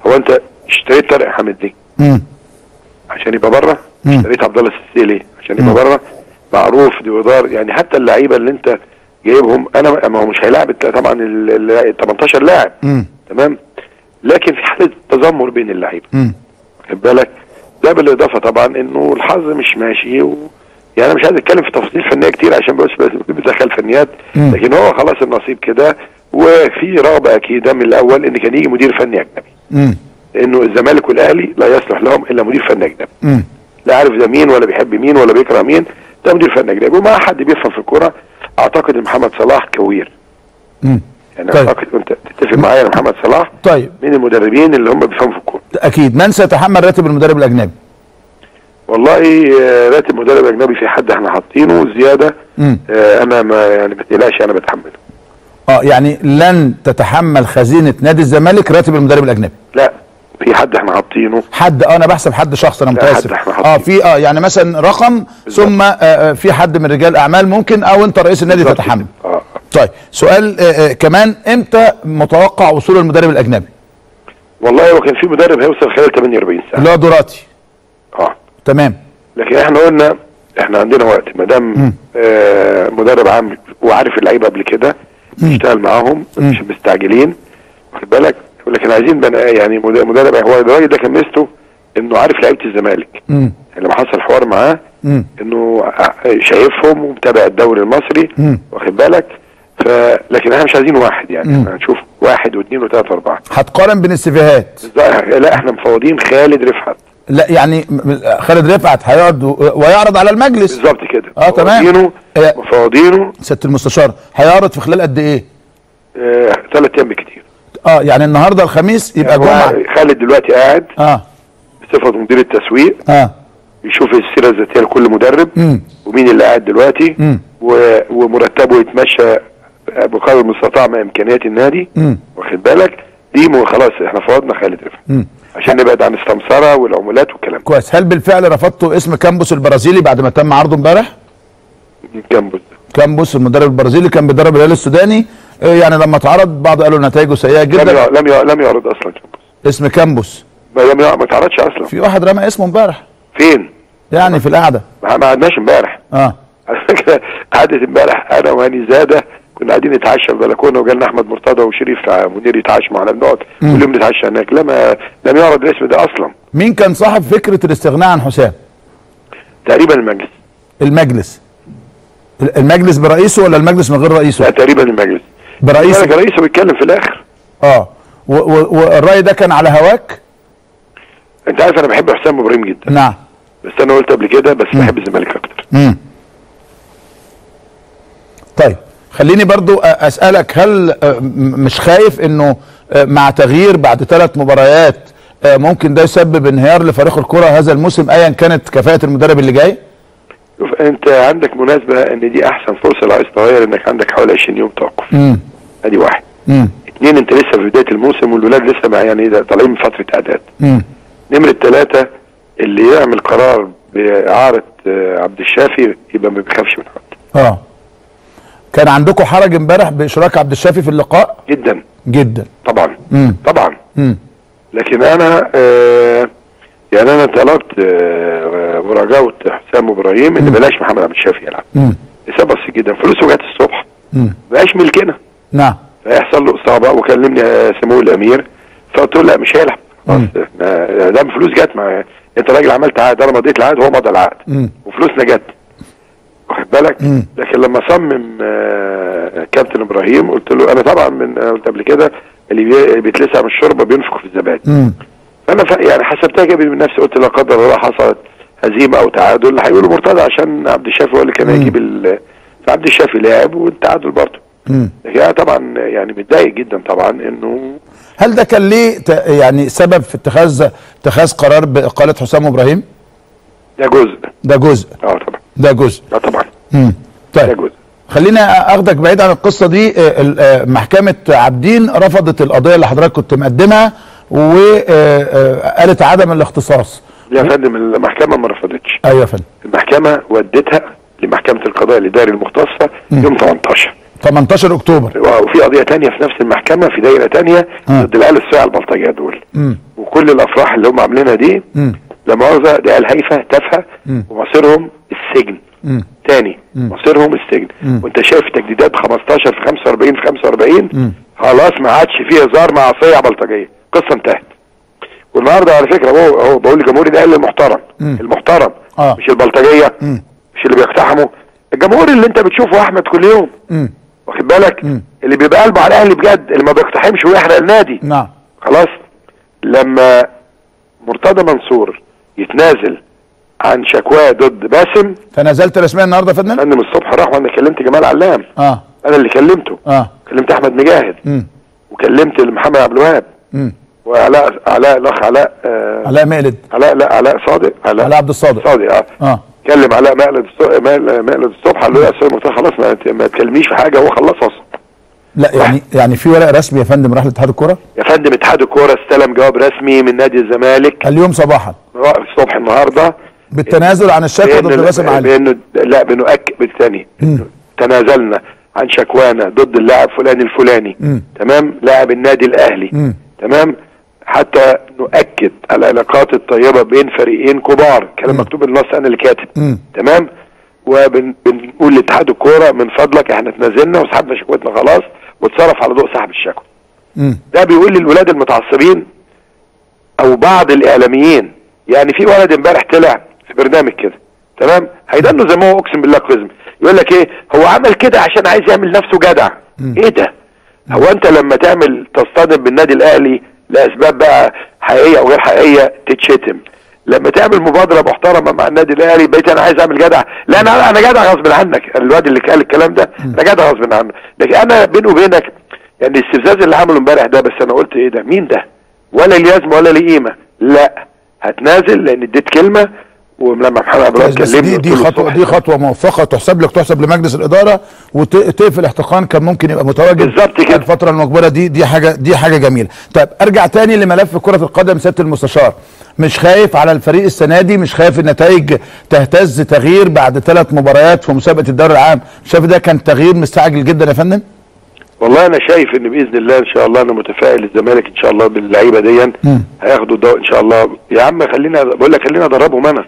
هو انت اشتريت طارق حامد ليه؟ مم. عشان يبقى بره مم. اشتريت عبد الله السيسي ليه؟ عشان يبقى بره معروف دي ودار يعني حتى اللعيبه اللي انت جايبهم انا ما هو مش هيلاعب الت- طبعا ال ال- 18 لاعب مم. تمام لكن في حاله تذمر بين اللعيبه مم. واخد بالك ده بالاضافه طبعا انه الحظ مش ماشي و... يعني انا مش عايز اتكلم في تفاصيل فنيه كتير عشان بس بس بدخل فنيات مم. لكن هو خلاص النصيب كده وفي رغبه اكيده من الاول ان كان يجي مدير فني اجنبي مم. لانه الزمالك والاهلي لا يصلح لهم الا مدير فني اجنبي مم. لا عارف ده مين ولا بيحب مين ولا بيكره مين ده مدير فني اجنبي وما حد بيفهم في الكوره اعتقد ان محمد صلاح كوير مم. يعني طيب. اعتقد انت تتفق معايا ان محمد صلاح طيب من المدربين اللي هم بيفهموا في الكوره اكيد من سيتحمل راتب المدرب الاجنبي والله آه، راتب مدرب اجنبي في حد احنا حاطينه زياده مم. آه، انا ما يعني ما تقلقش انا بتحمله اه يعني لن تتحمل خزينه نادي الزمالك راتب المدرب الاجنبي لا في حد احنا حاطينه حد اه انا بحسب حد شخص انا لا، متاسف حد احنا اه حاطين. في اه يعني مثلا رقم بالظبط. ثم آه آه، في حد من رجال اعمال ممكن او انت رئيس النادي بالظبط تتحمل كده. اه طيب سؤال آه آه كمان امتى متوقع وصول المدرب الاجنبي والله هو كان في مدرب هيوصل خلال 48 ساعه اللي هو دوراتي اه تمام لكن احنا قلنا احنا عندنا وقت ما دام آه مدرب عام وعارف اللعيبه قبل كده بيشتغل معاهم مش مستعجلين واخد بالك لكن عايزين بنا يعني مد- مدرب هو الراجل ده كان ميزته انه عارف لعيبه الزمالك مم. يعني لما حصل حوار معاه مم. انه ع- شايفهم ومتابع الدوري المصري مم. واخد بالك ف لكن احنا مش عايزين واحد يعني مم. احنا هنشوف واحد واثنين وثلاثه واربعه هتقارن بين السيفيهات لا احنا مفوضين خالد رفعت لا يعني م- م- خالد رفعت هيقعد و- ويعرض على المجلس بالظبط كده اه، تمام. مفوضينه اه. مفوضينه سياده المستشار هيعرض في خلال قد ايه آه ثلاث ايام بكتير اه يعني النهارده الخميس يبقى يعني هو جمعه خالد دلوقتي قاعد اه بصفه مدير التسويق اه يشوف السيره الذاتيه لكل مدرب مم. ومين اللي قاعد دلوقتي مم. و... ومرتبه يتمشى بقدر المستطاع مع امكانيات النادي مم. واخد بالك دي مو خلاص احنا فوضنا خالد رفعت مم. عشان نبعد عن السمسره والعمولات والكلام ده كويس هل بالفعل رفضتوا اسم كامبوس البرازيلي بعد ما تم عرضه امبارح جنبه كامبوس المدرب البرازيلي كان بيدرب الهلال السوداني آه، يعني لما اتعرض بعض قالوا نتائجه سيئه لم جدا يع- لم يع- لم يعرض اصلا جنبه اسم كامبوس ما لم يع- ما اتعرضش اصلا في واحد رمى اسمه امبارح فين؟ يعني في القعده ما ما قعدناش امبارح اه على فكره قعدت امبارح انا وهاني زاده كنا قاعدين نتعشى في البلكونه وجالنا احمد مرتضى وشريف منير يتعشى معانا بنقعد كل يوم نتعشى هناك لما لم يعرض الاسم ده اصلا مين كان صاحب فكره الاستغناء عن حسام تقريبا المجلس المجلس المجلس برئيسه ولا المجلس من غير لا رئيسه تقريبا المجلس برئيسه رئيسه رئيسه بيتكلم في الاخر اه و- و- والراي ده كان على هواك انت عارف انا بحب حسام ابراهيم جدا نعم بس انا قلت قبل كده بس بحب الزمالك اكتر مم. طيب خليني برضو أ- اسالك هل أ، م- مش خايف انه أ، مع تغيير بعد ثلاث مباريات أ، ممكن ده يسبب انهيار لفريق الكره هذا الموسم ايا كانت كفاءه المدرب اللي جاي شوف انت عندك مناسبه ان دي احسن فرصه لو عايز تغير انك عندك حوالي 20 يوم توقف امم ادي واحد امم اثنين انت لسه في بدايه الموسم والولاد لسه مع يعني ده طالعين من فتره اعداد امم نمرة ثلاثة اللي يعمل قرار بإعارة آه، عبد الشافي يبقى ما بيخافش من حد اه كان عندكم حرج امبارح باشراك عبد الشافي في اللقاء جدا جدا طبعا مم. طبعا امم لكن انا آه يعني انا طلبت آه ورجوت حسام ابراهيم ان بلاش محمد عبد الشافي يلعب امم لسبب بسيط جدا فلوسه جت الصبح امم بقاش ملكنا نعم هيحصل له اصابه وكلمني آه، سمو الامير فقلت له لا مش هيلعب خلاص مم. احنا دام فلوس جت مع انت راجل عملت عقد انا مضيت العقد هو مضى العقد مم. وفلوسنا جت واخد بالك مم. لكن لما صمم آه، كابتن ابراهيم قلت له انا طبعا من آه، قلت قبل كده اللي بي- اللي بيتلسع من الشوربه بينفخ في الزبادي امم انا ف- يعني حسبتها كده من نفسي قلت لا قدر الله حصلت هزيمه او تعادل هيقولوا مرتضى عشان عبد الشافي هو اللي كان مم. هيجيب ال فعبد الشافي لعب والتعادل برضه امم لكن انا طبعا يعني متضايق جدا طبعا انه هل ده كان ليه ت- يعني سبب في اتخاذ اتخاذ قرار باقاله حسام ابراهيم ده جزء ده جزء اه طبعا ده جزء اه طبعا امم ده طيب جزء خلينا اخدك بعيد عن القصه دي آه، ال- آه، محكمه عابدين رفضت القضيه اللي حضرتك كنت مقدمها وقالت عدم الاختصاص يا فندم المحكمه ما رفضتش ايوه يا فندم المحكمه ودتها لمحكمه القضاء الاداري المختصه يوم 18 18 اكتوبر وفي قضيه تانية في نفس المحكمه في دايره تانية آه. ضد العيال الصيع البلطجيه دول مم. وكل الافراح اللي هم عاملينها دي مم. لا مؤاخذه دي عيال هايفه تافهه ومصيرهم السجن مم. تاني مصيرهم السجن مم. وانت شايف تجديدات 15 في 45 في 45 خلاص ما عادش فيه هزار مع صيع بلطجيه قصه انتهت والنهارده على فكره هو هو بقول لجمهوري ده المحترم المحترم آه. مش البلطجيه مم. مش اللي بيقتحموا الجمهور اللي انت بتشوفه احمد كل يوم مم. واخد بالك اللي بيبقى قلبه على الاهلي بجد اللي ما بيقتحمش ويحرق النادي نعم خلاص لما مرتضى منصور يتنازل عن شكواه ضد باسم تنازلت رسميا النهارده يا فندم انا من الصبح راح وانا كلمت جمال علام اه انا اللي كلمته اه كلمت احمد مجاهد مم. وكلمت محمد عبد الوهاب مم. وعلاء علاء الاخ علاء آه علاء مقلد علاء لا علاء صادق علاء علاء عبد الصادق صادق اه اه كلم علاء مقلد الص- مقل- مقلد الصبح قال له يا استاذ مرتضى خلاص ما, ت- ما تكلمنيش في حاجه هو خلص اصلا لا يعني يعني في ورق رسمي يا فندم راح لاتحاد الكوره يا فندم اتحاد الكوره استلم جواب رسمي من نادي الزمالك اليوم صباحا الصبح النهارده بالتنازل عن الشكوى ضد باسم علي بانه لا بنؤكد بالثاني تنازلنا عن شكوانا ضد اللاعب فلان الفلاني مم. تمام لاعب النادي الاهلي مم. تمام حتى نؤكد على العلاقات الطيبه بين فريقين كبار كلام مكتوب النص انا اللي كاتب مم. تمام وبنقول لاتحاد الكوره من فضلك احنا تنازلنا وسحبنا شكوتنا خلاص واتصرف على ضوء سحب الشكوى مم. ده بيقول للولاد المتعصبين او بعض الاعلاميين يعني في ولد امبارح طلع في برنامج كده تمام هيدنه زي ما هو اقسم بالله قزم يقول لك ايه هو عمل كده عشان عايز يعمل نفسه جدع ايه ده هو انت لما تعمل تصطدم بالنادي الاهلي لاسباب بقى حقيقيه او غير حقيقيه تتشتم لما تعمل مبادره محترمه مع النادي الاهلي بقيت انا عايز اعمل جدع لا انا انا جدع غصب عنك الواد اللي قال الكلام ده انا جدع غصب عنه لكن انا بيني وبينك يعني الاستفزاز اللي عمله امبارح ده بس انا قلت ايه ده مين ده ولا ليه لازمه ولا ليه قيمه لا هتنازل لان اديت كلمه ولما محمد عبد الوهاب بس كلمني دي قلت دي له خطوه الصبح دي خطوه موفقه تحسب لك تحسب لمجلس الاداره وتقفل احتقان كان ممكن يبقى متواجد بالظبط كده. الفتره المقبله دي دي حاجه دي حاجه جميله طيب ارجع تاني لملف كره القدم سياده المستشار مش خايف على الفريق السنه دي مش خايف النتائج تهتز تغيير بعد ثلاث مباريات في مسابقه الدوري العام شايف ده كان تغيير مستعجل جدا يا فندم والله انا شايف ان باذن الله ان شاء الله انا متفائل الزمالك ان شاء الله باللعيبه دي هياخدوا الدوري ان شاء الله يا عم خلينا بقول لك خلينا ادربهم انا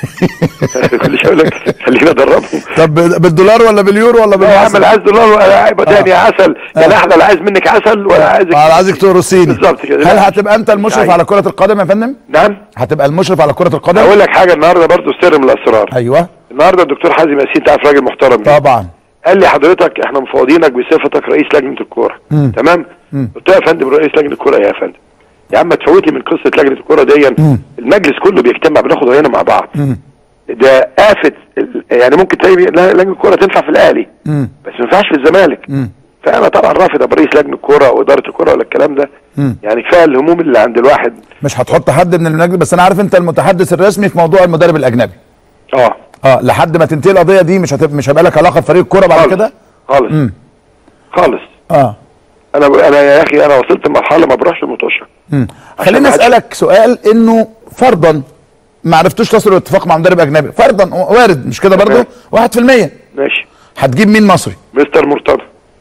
كل شويه اقول لك خلينا ادربهم طب بالدولار ولا باليورو ولا لا يا عم بالمصري؟ لا عايز دولار ولا يبقى تاني عسل يا لحظه لا عايز منك عسل ولا عايزك انا عايزك تقرصيني بالظبط كده هل هتبقى انت المشرف أيوة. على كره القدم يا فندم؟ نعم هتبقى المشرف على كره القدم؟ اقول لك حاجه النهارده برضو سر من الاسرار ايوه النهارده الدكتور حازم ياسين انت عارف راجل محترم جدا. طبعا قال لي حضرتك احنا مفوضينك بصفتك رئيس لجنه الكوره تمام قلت له يا فندم رئيس لجنه الكوره ايه يا فندم يا عم تفوتني من قصه لجنه الكوره دي المجلس كله بيجتمع بناخد راينا مع بعض ده آفة ال- يعني ممكن تلاقي لا- لجنه الكوره تنفع في الاهلي مم. بس ما ينفعش في الزمالك فانا طبعا رافض ابقى رئيس لجنه الكوره او اداره الكوره ولا الكلام ده يعني كفايه الهموم اللي عند الواحد مش هتحط حد من المجلس بس انا عارف انت المتحدث الرسمي في موضوع المدرب الاجنبي اه اه لحد ما تنتهي القضيه دي مش هتبقى مش هيبقى لك علاقه بفريق الكوره بعد خالص كده خالص خالص اه انا انا يا اخي انا وصلت لمرحله ما بروحش المطوشه مم. عشان خليني ما عادش- اسالك سؤال انه فرضا ما عرفتوش تصلوا اتفاق مع مدرب اجنبي فرضا وارد مش كده برضه تمام. 1% ماشي هتجيب مين مصري مستر مرتضى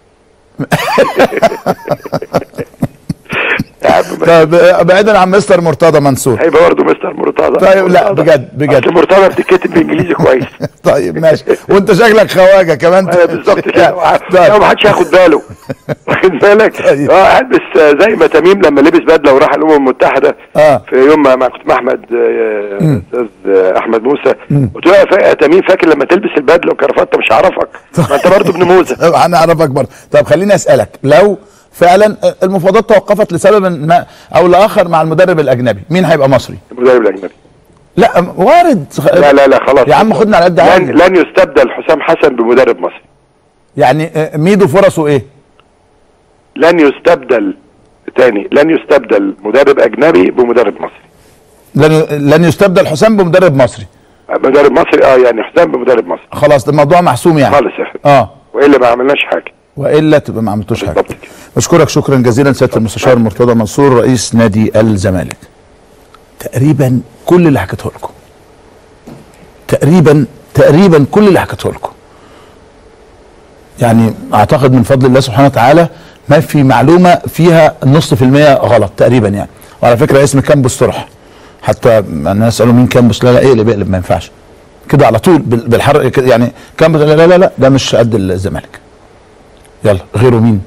يا عم بس طيب بعيدا عن مستر مرتضى منصور هيبقى برضه مستر مرتضى طيب، لا، مرتضى. بجد- بجد. اصل مرتضى بتتكتب بالانجليزي كويس طيب ماشي وانت شكلك خواجه كمان انا بالظبط كده طيب. لو ما حدش هياخد باله واخد بالك طيب. اه البس آه، زي ما تميم لما لبس بدله وراح الامم المتحده آه. في يوم ما ما كنت مع احمد آه، استاذ آه، احمد موسى قلت له يا فا- يا تميم فاكر لما تلبس البدله وكرافته مش هعرفك ما انت برضه ابن موسى انا اعرفك برضه طب خليني اسالك لو فعلا المفاوضات توقفت لسبب ما او لاخر مع المدرب الاجنبي مين هيبقى مصري المدرب الاجنبي لا وارد لا لا لا خلاص يا عم خدنا على قد لن, عقلي. لن يستبدل حسام حسن بمدرب مصري يعني آه، ميدو فرصه ايه لن يستبدل تاني لن يستبدل مدرب اجنبي بمدرب مصري لن لن يستبدل حسام بمدرب مصري مدرب مصري اه يعني حسام بمدرب مصري خلاص ده الموضوع محسوم يعني خالص يا اخي اه والا ما عملناش حاجه والا تبقى ما عملتوش حاجه بالضبط كده. بشكرك شكرا جزيلا سياده المستشار مرتضى منصور رئيس نادي الزمالك تقريبا كل اللي حكيته لكم تقريبا تقريبا كل اللي حكيته لكم يعني اعتقد من فضل الله سبحانه وتعالى ما في معلومه فيها نص في المية غلط تقريبا يعني وعلى فكره اسم كامبوس طرح حتى الناس قالوا مين كامبوس لا لا ايه اللي بيقلب ما ينفعش كده على طول بال- بالحرق كده يعني كامبوس لا لا لا, لا ده مش قد الزمالك يلا غيره مين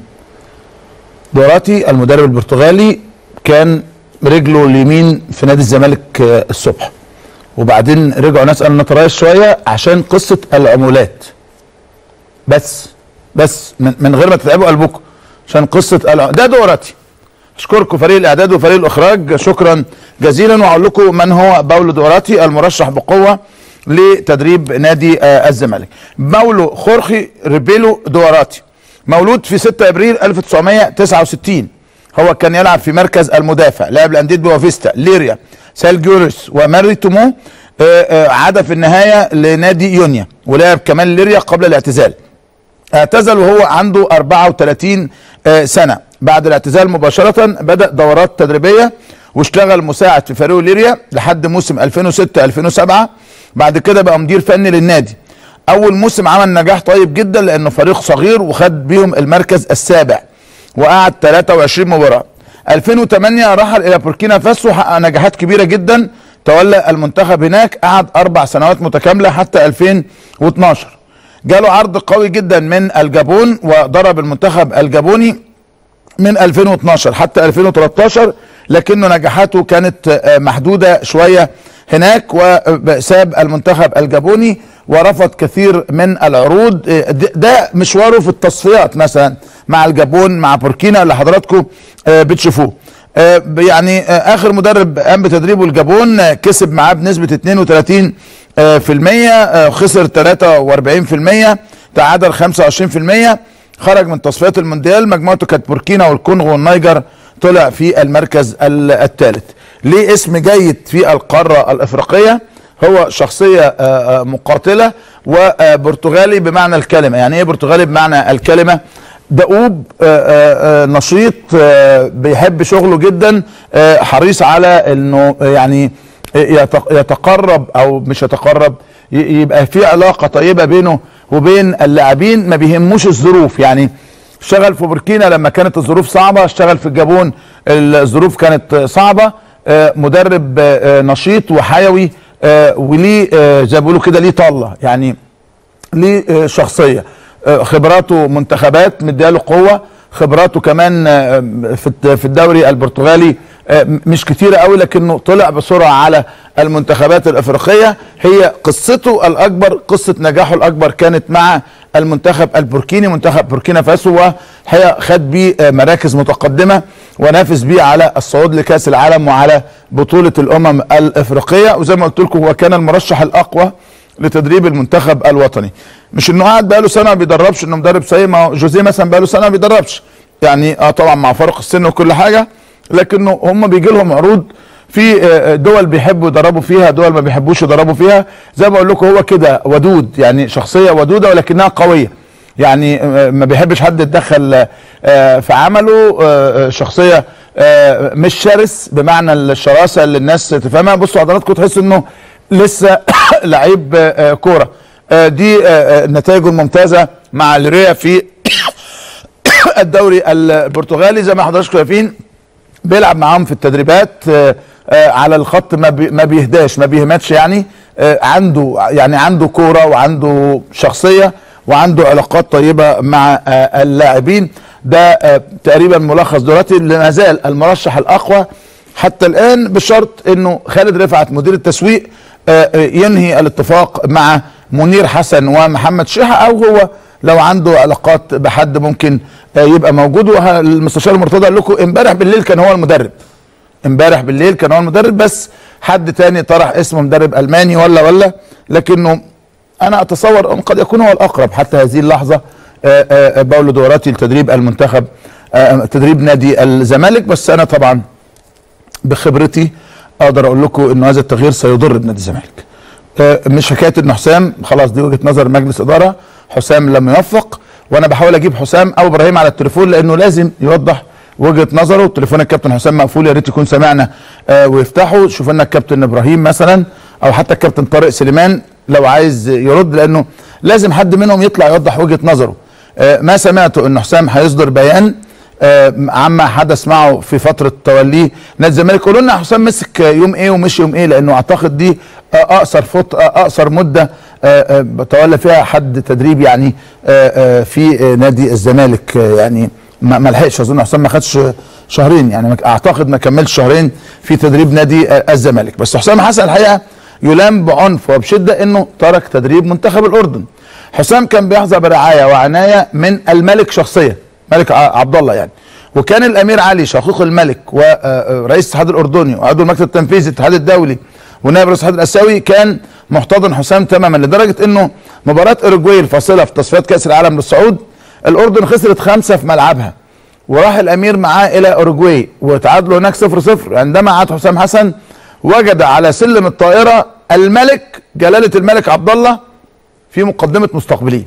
دوراتي المدرب البرتغالي كان رجله اليمين في نادي الزمالك آه، الصبح وبعدين رجعوا ناس قالوا نتريث شويه عشان قصه العمولات بس بس من, من غير ما تتعبوا قلبكم عشان قصه الع... ده دوراتي اشكركم فريق الاعداد وفريق الاخراج شكرا جزيلا واقول لكم من هو باولو دوراتي المرشح بقوه لتدريب نادي آه، الزمالك باولو خورخي ريبيلو دوراتي مولود في 6 ابريل 1969 هو كان يلعب في مركز المدافع لعب لانديه بوافيستا ليريا سالجوريس وماريتومو آه، آه، عاد في النهايه لنادي يونيا ولعب كمان ليريا قبل الاعتزال اعتزل وهو عنده 34 آه، سنة بعد الاعتزال مباشرة بدأ دورات تدريبية واشتغل مساعد في فريق ليريا لحد موسم 2006 2007 بعد كده بقى مدير فني للنادي اول موسم عمل نجاح طيب جدا لانه فريق صغير وخد بيهم المركز السابع وقعد 23 مباراة 2008 رحل الى بوركينا فاسو حقق نجاحات كبيرة جدا تولى المنتخب هناك قعد اربع سنوات متكاملة حتى 2012 جاله عرض قوي جدا من الجابون وضرب المنتخب الجابوني من 2012 حتى 2013 لكنه نجاحاته كانت آه، محدودة شوية هناك وساب المنتخب الجابوني ورفض كثير من العروض آه، د- ده مشواره في التصفيات مثلا مع الجابون مع بوركينا اللي حضراتكم آه، بتشوفوه آه، يعني آه، اخر مدرب قام بتدريبه الجابون آه، كسب معاه بنسبة 32 آه، في المية آه، خسر 43 في المية تعادل 25 في المية خرج من تصفيات المونديال مجموعته كانت بوركينا والكونغو والنيجر طلع في المركز الثالث ليه اسم جيد في القارة الافريقية هو شخصية آه، آه، مقاتلة وبرتغالي بمعنى الكلمة يعني ايه برتغالي بمعنى الكلمة دؤوب آه، آه، آه، نشيط آه، بيحب شغله جدا آه، حريص على انه آه، يعني يتق- يتقرب او مش يتقرب ي- يبقى في علاقه طيبه بينه وبين اللاعبين ما بيهموش الظروف يعني اشتغل في بوركينا لما كانت الظروف صعبه اشتغل في الجابون الظروف كانت صعبه آه، مدرب آه، آه، نشيط وحيوي آه، وليه آه، زي ما بيقولوا كده ليه طله يعني ليه آه، شخصيه آه، خبراته منتخبات مدياله قوه خبراته كمان آه، في الت- في الدوري البرتغالي آه، مش كتيرة قوي لكنه طلع بسرعة على المنتخبات الأفريقية هي قصته الأكبر قصة نجاحه الأكبر كانت مع المنتخب البوركيني منتخب بوركينا فاسو وهي خد بيه آه، مراكز متقدمة ونافس بيه على الصعود لكأس العالم وعلى بطولة الأمم الأفريقية وزي ما قلت لكم هو كان المرشح الأقوى لتدريب المنتخب الوطني مش انه قاعد بقاله سنه ما بيدربش انه مدرب سيء ما هو جوزيه مثلا بقاله سنه ما بيدربش يعني اه طبعا مع فرق السن وكل حاجه لكنه هم بيجي لهم عروض في آه، دول بيحبوا يدربوا فيها دول ما بيحبوش يدربوا فيها زي ما بقول لكم هو كده ودود يعني شخصيه ودوده ولكنها قويه يعني آه، ما بيحبش حد يتدخل آه، في عمله آه، آه، شخصيه آه، مش شرس بمعنى الشراسه اللي الناس تفهمها بصوا حضراتكم تحسوا انه لسه لعيب آه، كوره آه، دي آه، آه، نتائجه الممتازه مع الريا في الدوري البرتغالي زي ما حضراتكم شايفين بيلعب معاهم في التدريبات آه، آه، على الخط ما بي ما بيهداش ما بيهمتش يعني آه، عنده يعني عنده كوره وعنده شخصيه وعنده علاقات طيبه مع آه، اللاعبين ده آه، تقريبا ملخص دلوقتي اللي ما زال المرشح الاقوى حتى الان بشرط انه خالد رفعت مدير التسويق آه، آه، ينهي الاتفاق مع منير حسن ومحمد شيحه او هو لو عنده علاقات بحد ممكن آه، يبقى موجود والمستشار المرتضى قال لكم امبارح بالليل كان هو المدرب امبارح بالليل كان هو المدرب بس حد تاني طرح اسم مدرب الماني ولا ولا لكنه انا اتصور ان قد يكون هو الاقرب حتى هذه اللحظه آه، آه، باولو دوراتي لتدريب المنتخب آه، تدريب نادي الزمالك بس انا طبعا بخبرتي اقدر اقول لكم انه هذا التغيير سيضر بنادي الزمالك آه، مش حكايه ان حسام خلاص دي وجهه نظر مجلس اداره حسام لم يوفق وانا بحاول اجيب حسام او ابراهيم على التليفون لانه لازم يوضح وجهه نظره تليفون الكابتن حسام مقفول يا ريت يكون سمعنا آه ويفتحوا شوف لنا الكابتن ابراهيم مثلا او حتى الكابتن طارق سليمان لو عايز يرد لانه لازم حد منهم يطلع يوضح وجهه نظره آه، ما سمعته ان حسام هيصدر بيان آه، عما حدث معه في فتره توليه نادي الزمالك قولوا لنا حسام مسك يوم ايه ومشي يوم ايه لانه اعتقد دي آه، اقصر فط آه، اقصر مده آه، آه، تولى فيها حد تدريب يعني آه، آه، في آه، نادي الزمالك آه، يعني ما ما لحقش اظن حسام ما خدش شهرين يعني ما- اعتقد ما كملش شهرين في تدريب نادي آه، الزمالك بس حسام حسن الحقيقه يلام بعنف وبشده انه ترك تدريب منتخب الاردن حسام كان بيحظى برعايه وعنايه من الملك شخصيا ملك ع- عبد الله يعني وكان الامير علي شقيق الملك ورئيس الاتحاد الاردني وعضو المكتب التنفيذي الاتحاد الدولي ونائب رئيس الاتحاد الاسيوي كان محتضن حسام تماما لدرجه انه مباراه اوروجواي الفاصله في تصفيات كاس العالم للصعود الاردن خسرت خمسه في ملعبها وراح الامير معاه الى اوروجواي وتعادلوا هناك 0 0 عندما عاد حسام حسن وجد على سلم الطائره الملك جلاله الملك عبد الله في مقدمه مستقبليه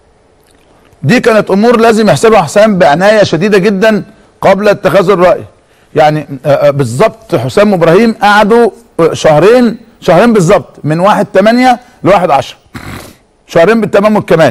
دي كانت امور لازم يحسبها حسام بعنايه شديده جدا قبل اتخاذ الراي يعني آه، آه، بالظبط حسام وابراهيم قعدوا آه، شهرين شهرين بالظبط من 1 8 ل 1 10 شهرين بالتمام والكمال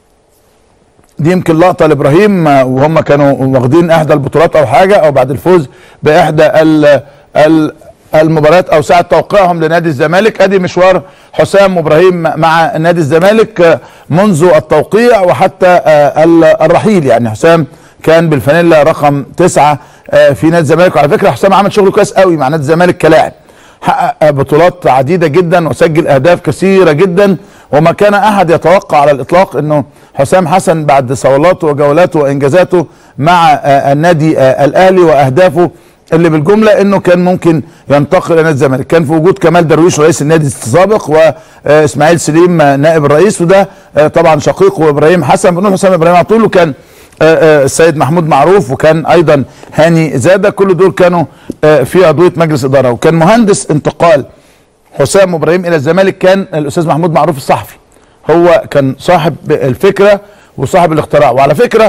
دي يمكن لقطه لابراهيم آه، وهم كانوا واخدين احدى البطولات او حاجه او بعد الفوز باحدى ال ال المباريات او ساعه توقيعهم لنادي الزمالك ادي مشوار حسام وابراهيم مع نادي الزمالك آه، منذ التوقيع وحتى آه، ال- الرحيل يعني حسام كان بالفانيلا رقم تسعة آه، في نادي الزمالك وعلى فكره حسام عمل شغل كويس قوي مع نادي الزمالك كلاعب حقق بطولات عديدة جدا وسجل أهداف كثيرة جدا وما كان أحد يتوقع على الإطلاق أنه حسام حسن بعد صولاته وجولاته وإنجازاته مع آه، النادي آه، الأهلي وأهدافه اللي بالجملة أنه كان ممكن ينتقل إلى نادي الزمالك كان في وجود كمال درويش رئيس النادي السابق وإسماعيل سليم آه، نائب الرئيس وده آه، طبعا شقيقه إبراهيم حسن بنقول حسام إبراهيم على طول وكان آه، آه، السيد محمود معروف وكان ايضا هاني زاده كل دول كانوا آه، في عضويه مجلس اداره وكان مهندس انتقال حسام ابراهيم الى الزمالك كان الاستاذ محمود معروف الصحفي هو كان صاحب الفكره وصاحب الاختراع وعلى فكره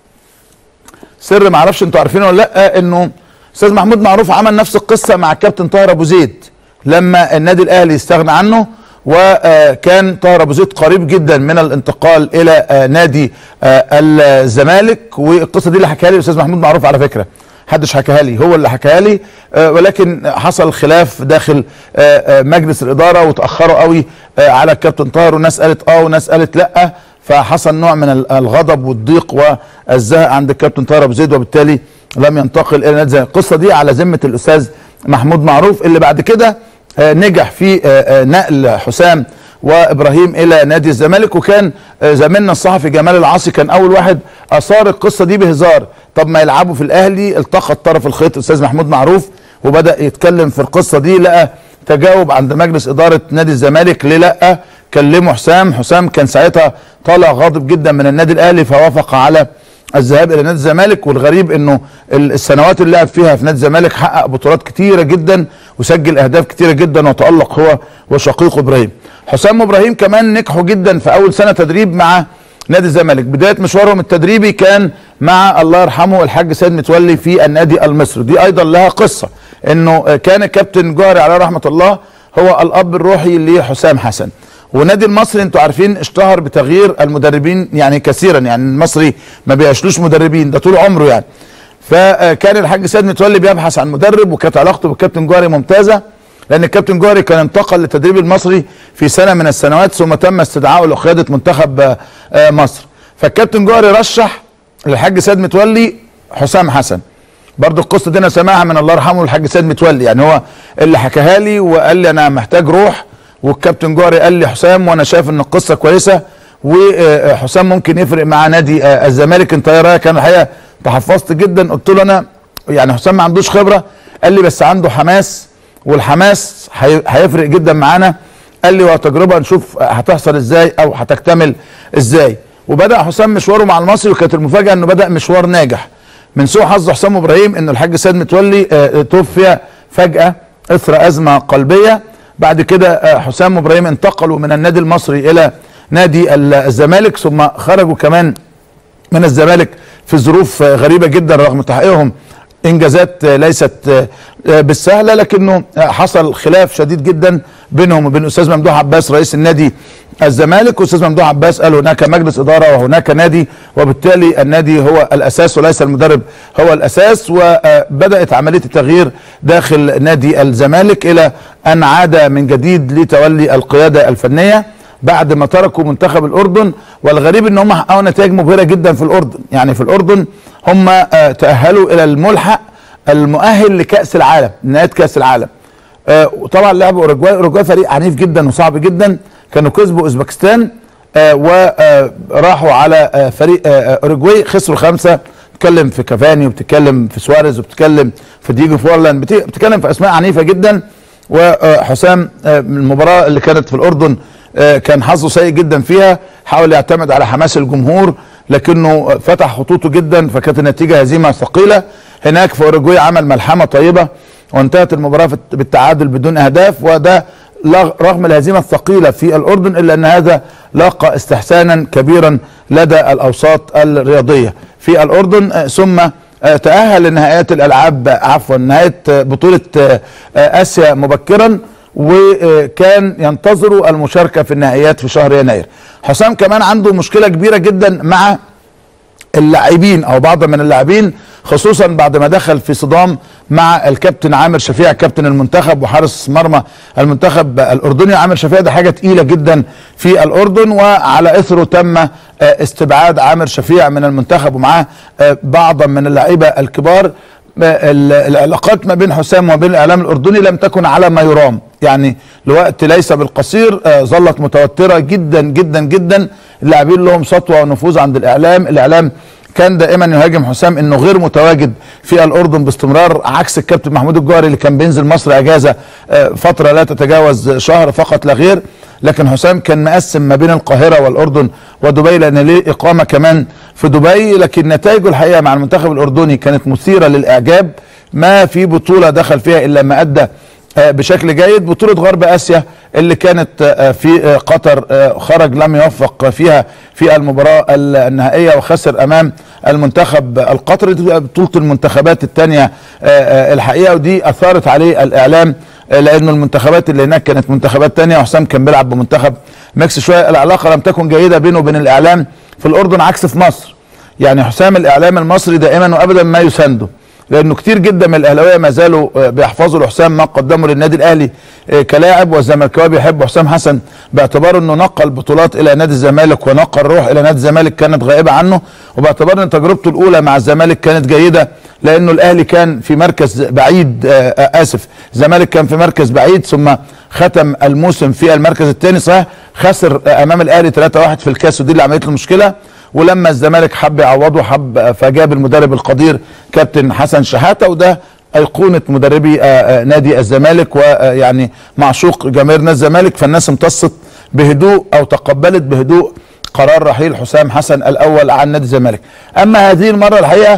سر ما اعرفش انتوا عارفينه ولا لا انه استاذ محمود معروف عمل نفس القصه مع الكابتن طاهر ابو زيد لما النادي الاهلي استغنى عنه وكان طاهر ابو زيد قريب جدا من الانتقال الى آه، نادي آه، الزمالك والقصه دي اللي حكاها لي الاستاذ محمود معروف على فكره محدش حكاها لي هو اللي حكاها لي آه، ولكن حصل خلاف داخل آه، آه، مجلس الاداره وتاخروا قوي آه، على الكابتن طاهر وناس قالت اه وناس قالت لا فحصل نوع من ال- الغضب والضيق والزهق عند الكابتن طاهر ابو زيد وبالتالي لم ينتقل الى نادي الزمالك القصه دي على ذمه الاستاذ محمود معروف اللي بعد كده آه، نجح في آه، آه، نقل حسام وابراهيم الى نادي الزمالك وكان آه، زميلنا الصحفي جمال العاصي كان اول واحد اثار القصه دي بهزار طب ما يلعبوا في الاهلي التقط طرف الخيط الاستاذ محمود معروف وبدا يتكلم في القصه دي لقى تجاوب عند مجلس اداره نادي الزمالك ليه لا كلموا حسام حسام كان ساعتها طالع غاضب جدا من النادي الاهلي فوافق على الذهاب الى نادي الزمالك والغريب انه ال- السنوات اللي لعب فيها في نادي الزمالك حقق بطولات كتيره جدا وسجل اهداف كتيره جدا وتالق هو وشقيقه ابراهيم حسام وابراهيم كمان نجحوا جدا في اول سنه تدريب مع نادي الزمالك بدايه مشوارهم التدريبي كان مع الله يرحمه الحاج سيد متولي في النادي المصري دي ايضا لها قصه انه كان الكابتن جوهري عليه رحمه الله هو الاب الروحي لحسام حسن ونادي المصري انتوا عارفين اشتهر بتغيير المدربين يعني كثيرا يعني المصري ما بيعيشلوش مدربين ده طول عمره يعني فكان الحاج سيد متولي بيبحث عن مدرب وكانت علاقته بالكابتن جوهري ممتازه لان الكابتن جوهري كان انتقل للتدريب المصري في سنه من السنوات ثم تم استدعائه لقياده منتخب آه، آه، مصر فالكابتن جوهري رشح للحاج سيد متولي حسام حسن برضو القصه دي انا سامعها من الله يرحمه الحاج سيد متولي يعني هو اللي حكاها لي وقال لي انا محتاج روح والكابتن جوهري قال لي حسام وانا شايف ان القصه كويسه وحسام ممكن يفرق مع نادي آه، الزمالك انت ايه رايك انا الحقيقه تحفظت جدا قلت له انا يعني حسام ما عندوش خبره قال لي بس عنده حماس والحماس هي- هيفرق جدا معانا قال لي وتجربه نشوف هتحصل ازاي او هتكتمل ازاي وبدا حسام مشواره مع المصري وكانت المفاجاه انه بدا مشوار ناجح من سوء حظ حسام ابراهيم ان الحاج سيد متولي آه، توفي فجاه اثر ازمه قلبيه بعد كده آه، حسام ابراهيم انتقلوا من النادي المصري الى نادي ال- الزمالك ثم خرجوا كمان من الزمالك في ظروف آه، غريبه جدا رغم تحقيقهم انجازات آه، ليست آه، آه، بالسهله لكنه آه، حصل خلاف شديد جدا بينهم وبين الاستاذ ممدوح عباس رئيس النادي الزمالك واستاذ ممدوح عباس قال هناك مجلس اداره وهناك نادي وبالتالي النادي هو الاساس وليس المدرب هو الاساس وبدات عمليه التغيير داخل نادي الزمالك الى ان عاد من جديد لتولي القياده الفنيه بعد ما تركوا منتخب الاردن والغريب ان هم حققوا نتائج مبهره جدا في الاردن يعني في الاردن هم آه، تاهلوا الى الملحق المؤهل لكاس العالم نهايه كاس العالم آه، وطبعا لعبوا اوروجواي اوروجواي فريق عنيف جدا وصعب جدا كانوا كسبوا اوزبكستان آه، وراحوا على آه، فريق آه، اوروجواي خسروا خمسه بتتكلم في كافاني وبتتكلم في سواريز وبتتكلم في ديجو فورلان بت- بتتكلم في اسماء عنيفه جدا وحسام آه، المباراه اللي كانت في الاردن آه، كان حظه سيء جدا فيها حاول يعتمد على حماس الجمهور لكنه فتح خطوطه جدا فكانت النتيجه هزيمه ثقيله هناك في اوروجواي عمل ملحمه طيبه وانتهت المباراه في- بالتعادل بدون اهداف وده لغ- رغم الهزيمه الثقيله في الاردن الا ان هذا لاقى استحسانا كبيرا لدى الاوساط الرياضيه في الاردن آه، ثم آه، تاهل لنهائيات الالعاب آه، عفوا نهايه آه، بطوله آه، آه، اسيا مبكرا وكان ينتظروا المشاركه في النهائيات في شهر يناير حسام كمان عنده مشكله كبيره جدا مع اللاعبين او بعض من اللاعبين خصوصا بعد ما دخل في صدام مع الكابتن عامر شفيع كابتن المنتخب وحارس مرمى المنتخب الاردني عامر شفيع ده حاجه تقيله جدا في الاردن وعلى اثره تم آه، استبعاد عامر شفيع من المنتخب ومعاه آه، بعضا من اللعيبه الكبار آه، ال- العلاقات ما بين حسام وبين الاعلام الاردني لم تكن على ما يرام يعني لوقت ليس بالقصير آه، ظلت متوتره جدا جدا جدا اللاعبين لهم سطوه ونفوذ عند الاعلام الاعلام كان دائما يهاجم حسام انه غير متواجد في الاردن باستمرار عكس الكابتن محمود الجوهري اللي كان بينزل مصر اجازه آه، فتره لا تتجاوز شهر فقط لا غير لكن حسام كان مقسم ما بين القاهره والاردن ودبي لان ليه اقامه كمان في دبي لكن نتائجه الحقيقه مع المنتخب الاردني كانت مثيره للاعجاب ما في بطوله دخل فيها الا ما ادى آه، بشكل جيد بطولة غرب آسيا اللي كانت آه، في آه، قطر آه، خرج لم يوفق فيها في المباراة ال- النهائية وخسر أمام المنتخب القطري دي بطولة المنتخبات الثانية الحقيقة ودي أثارت عليه الإعلام آه، لأنه المنتخبات اللي هناك كانت منتخبات تانية وحسام كان بيلعب بمنتخب ميكس شوية العلاقة لم تكن جيدة بينه وبين الإعلام في الأردن عكس في مصر يعني حسام الإعلام المصري دائما وأبدا ما يسانده لانه كتير جدا من الاهلاويه ما زالوا آه، بيحفظوا لحسام ما قدمه للنادي الاهلي آه، كلاعب والزملكاويه بيحبوا حسام حسن باعتبار انه نقل بطولات الى نادي الزمالك ونقل روح الى نادي الزمالك كانت غائبه عنه وباعتبار ان تجربته الاولى مع الزمالك كانت جيده لانه الاهلي كان في مركز بعيد آه، آه، اسف الزمالك كان في مركز بعيد ثم ختم الموسم في المركز الثاني صحيح خسر آه، امام الاهلي 3-1 في الكاس ودي اللي عملت له مشكله ولما الزمالك حب يعوضه حب فجاب المدرب القدير كابتن حسن شحاته وده ايقونه مدربي آه، آه، نادي الزمالك ويعني معشوق جماهير نادي الزمالك فالناس امتصت بهدوء او تقبلت بهدوء قرار رحيل حسام حسن الاول عن نادي الزمالك اما هذه المره الحقيقه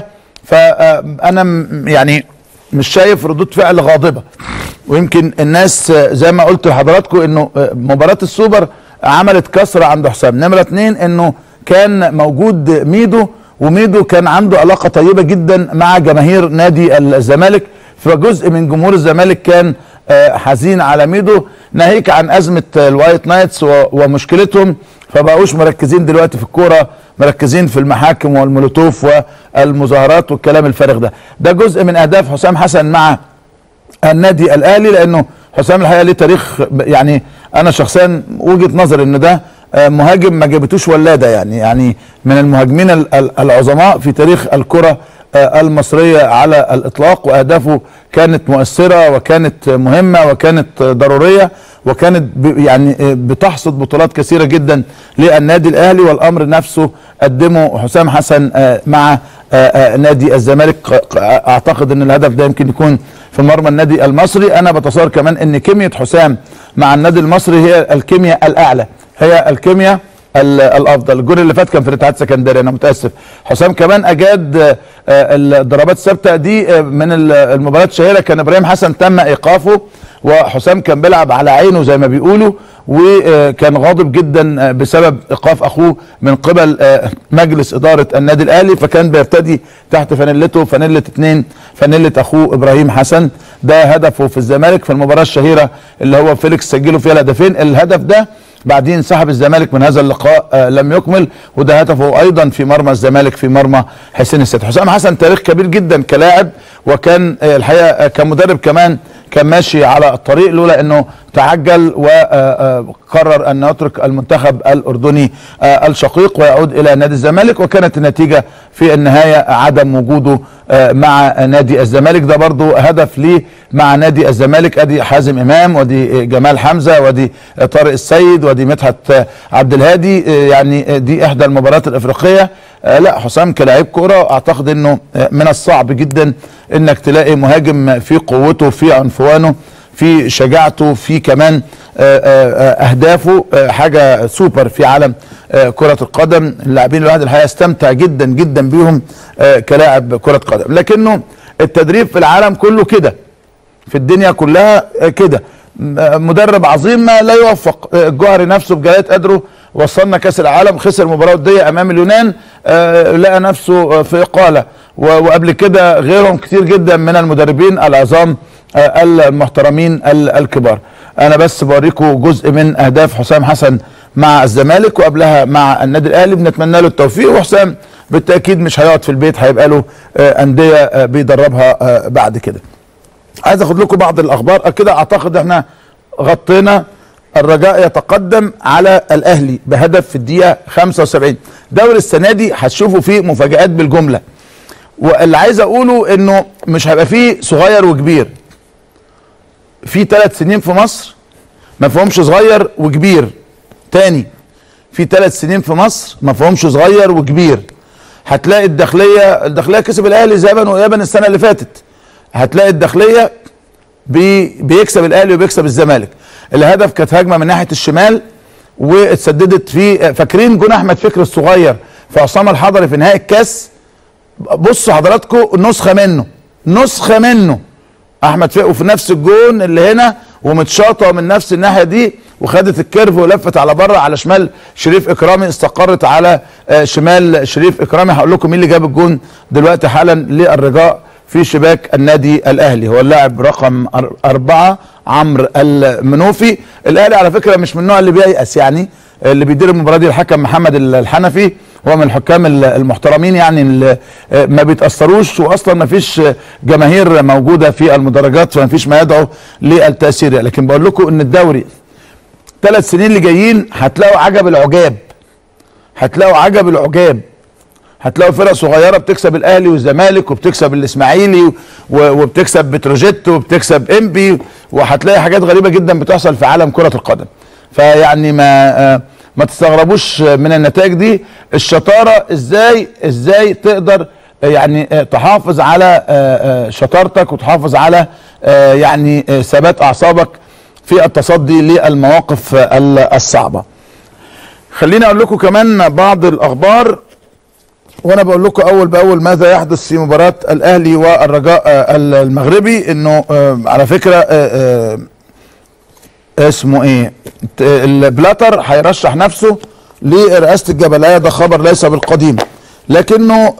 فانا م- يعني مش شايف ردود فعل غاضبه ويمكن الناس آه، زي ما قلت لحضراتكم انه آه، مباراه السوبر عملت كسره عند حسام نمره اتنين انه كان موجود ميدو وميدو كان عنده علاقه طيبه جدا مع جماهير نادي الزمالك فجزء من جمهور الزمالك كان آه، حزين على ميدو ناهيك عن ازمه الوايت نايتس و- ومشكلتهم فبقوش مركزين دلوقتي في الكوره مركزين في المحاكم والمولوتوف والمظاهرات والكلام الفارغ ده ده جزء من اهداف حسام حسن مع النادي الاهلي لانه حسام الحقيقه ليه تاريخ يعني انا شخصيا وجهه نظر ان ده آه، مهاجم ما جابتوش ولاده يعني يعني من المهاجمين ال- ال- العظماء في تاريخ الكره آه، المصريه على الاطلاق واهدافه كانت مؤثره وكانت مهمه وكانت ضروريه وكانت ب- يعني آه، بتحصد بطولات كثيره جدا للنادي الاهلي والامر نفسه قدمه حسام حسن آه، مع آه، آه، نادي الزمالك ق- ق- اعتقد ان الهدف ده يمكن يكون في مرمى النادي المصري انا بتصور كمان ان كيمياء حسام مع النادي المصري هي الكيمياء الاعلى هي الكيمياء ال- الافضل الجول اللي فات كان في الاتحاد السكندري انا متاسف حسام كمان اجاد آه، آه، الضربات الثابته دي آه، من ال- المباريات الشهيره كان ابراهيم حسن تم ايقافه وحسام كان بيلعب على عينه زي ما بيقولوا وكان غاضب جدا آه، بسبب ايقاف اخوه من قبل آه، مجلس اداره النادي الاهلي فكان بيرتدي تحت فانيلته فانيله اتنين فانيله اخوه ابراهيم حسن ده هدفه في الزمالك في المباراه الشهيره اللي هو فيليكس سجله فيها الهدفين الهدف ده بعدين سحب الزمالك من هذا اللقاء آه لم يكمل وده هدفه ايضا في مرمى الزمالك في مرمى حسين السيد حسام حسن تاريخ كبير جدا كلاعب وكان آه الحقيقه آه كمدرب كمان كان ماشي على الطريق لولا انه تعجل وقرر ان يترك المنتخب الاردني الشقيق ويعود الى نادي الزمالك وكانت النتيجه في النهايه عدم وجوده مع نادي الزمالك ده برضو هدف ليه مع نادي الزمالك ادي حازم امام ودي جمال حمزه ودي طارق السيد ودي مدحت عبد الهادي يعني دي احدى المباريات الافريقيه لا حسام كلاعب كوره اعتقد انه من الصعب جدا انك تلاقي مهاجم في قوته في عنفوانه في شجاعته في كمان اهدافه حاجه سوبر في عالم كره القدم اللاعبين الواحد الحقيقه استمتع جدا جدا بيهم كلاعب كره قدم لكنه التدريب في العالم كله كده في الدنيا كلها كده مدرب عظيم ما لا يوفق الجوهري نفسه بجلاله قدره وصلنا كاس العالم خسر مباراه وديه امام اليونان آه لقى نفسه في اقاله وقبل كده غيرهم كتير جدا من المدربين العظام آه المحترمين الكبار انا بس بوريكم جزء من اهداف حسام حسن مع الزمالك وقبلها مع النادي الاهلي بنتمنى له التوفيق وحسام بالتاكيد مش هيقعد في البيت هيبقى له آه انديه بيدربها بعد كده عايز اخد لكم بعض الاخبار كده اعتقد احنا غطينا الرجاء يتقدم على الاهلي بهدف في الدقيقه 75 دوري السنه دي هتشوفوا فيه مفاجات بالجمله واللي عايز اقوله انه مش هيبقى فيه صغير وكبير في ثلاث سنين في مصر ما فيهمش صغير وكبير تاني في ثلاث سنين في مصر ما فيهمش صغير وكبير هتلاقي الداخليه الداخليه كسب الاهلي ذهبا وايابا السنه اللي فاتت هتلاقي الداخليه بي بيكسب الاهلي وبيكسب الزمالك الهدف كانت هجمه من ناحيه الشمال واتسددت في فاكرين جون احمد فكر الصغير في عصام الحضري في نهائي الكاس بصوا حضراتكم نسخه منه نسخه منه احمد فقه في نفس الجون اللي هنا ومتشاطه من نفس الناحيه دي وخدت الكيرف ولفت على بره على شمال شريف اكرامي استقرت على شمال شريف اكرامي هقول لكم مين اللي جاب الجون دلوقتي حالا للرجاء في شباك النادي الاهلي هو اللاعب رقم أربعة عمرو المنوفي الاهلي على فكره مش من النوع اللي بييأس يعني اللي بيدير المباراه دي الحكم محمد الحنفي هو من الحكام المحترمين يعني اللي ما بيتاثروش واصلا ما فيش جماهير موجوده في المدرجات فما فيش ما يدعو للتاثير لكن بقول لكم ان الدوري ثلاث سنين اللي جايين هتلاقوا عجب العجاب هتلاقوا عجب العجاب هتلاقوا فرق صغيره بتكسب الاهلي والزمالك وبتكسب الاسماعيلي وبتكسب بتروجيت وبتكسب انبي وهتلاقي حاجات غريبه جدا بتحصل في عالم كره القدم فيعني ما ما تستغربوش من النتائج دي الشطاره ازاي ازاي تقدر يعني تحافظ على شطارتك وتحافظ على يعني ثبات اعصابك في التصدي للمواقف الصعبه خليني اقول لكم كمان بعض الاخبار وانا بقول لكم اول باول ماذا يحدث في مباراه الاهلي والرجاء المغربي انه على فكره اسمه ايه البلاتر هيرشح نفسه لرئاسه الجبليه ده خبر ليس بالقديم لكنه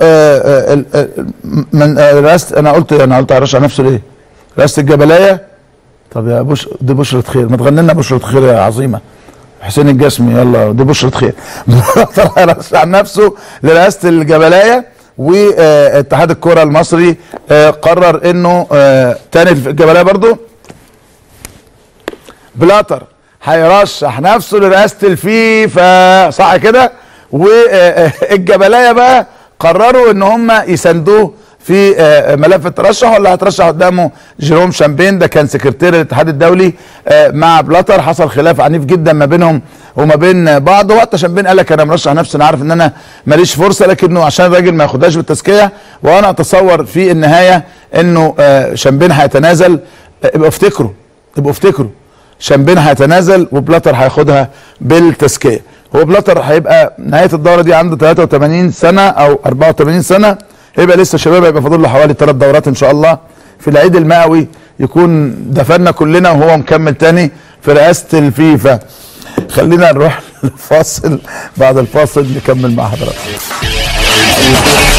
من رئاسه انا قلت انا قلت هيرشح نفسه ليه؟ رئاسه الجبليه طب يا بش دي بشرة خير ما تغني لنا بشرة خير يا عظيمه حسين الجسمي يلا دي بشرة خير رشح نفسه لرئاسة الجبلاية واتحاد الكرة المصري قرر انه تاني في الجبلاية برضو بلاتر هيرشح نفسه لرئاسة الفيفا صح كده والجبلاية بقى قرروا ان هم يساندوه في ملف الترشح ولا هترشح قدامه جيروم شامبين ده كان سكرتير الاتحاد الدولي مع بلاتر حصل خلاف عنيف جدا ما بينهم وما بين بعض وقت شامبين قال لك انا مرشح نفسي انا عارف ان انا ماليش فرصه لكنه عشان الراجل ما ياخدهاش بالتزكيه وانا اتصور في النهايه انه شامبين هيتنازل ابقوا افتكروا ابقوا افتكروا شامبين هيتنازل وبلاتر هياخدها بالتزكيه هو بلاتر هيبقى نهايه الدوره دي عنده 83 سنه او 84 سنه هيبقى لسه شباب هيبقى فاضل له حوالي ثلاث دورات ان شاء الله في العيد المئوي يكون دفنا كلنا وهو مكمل تاني في رئاسه الفيفا خلينا نروح الفاصل بعد الفاصل نكمل مع حضراتكم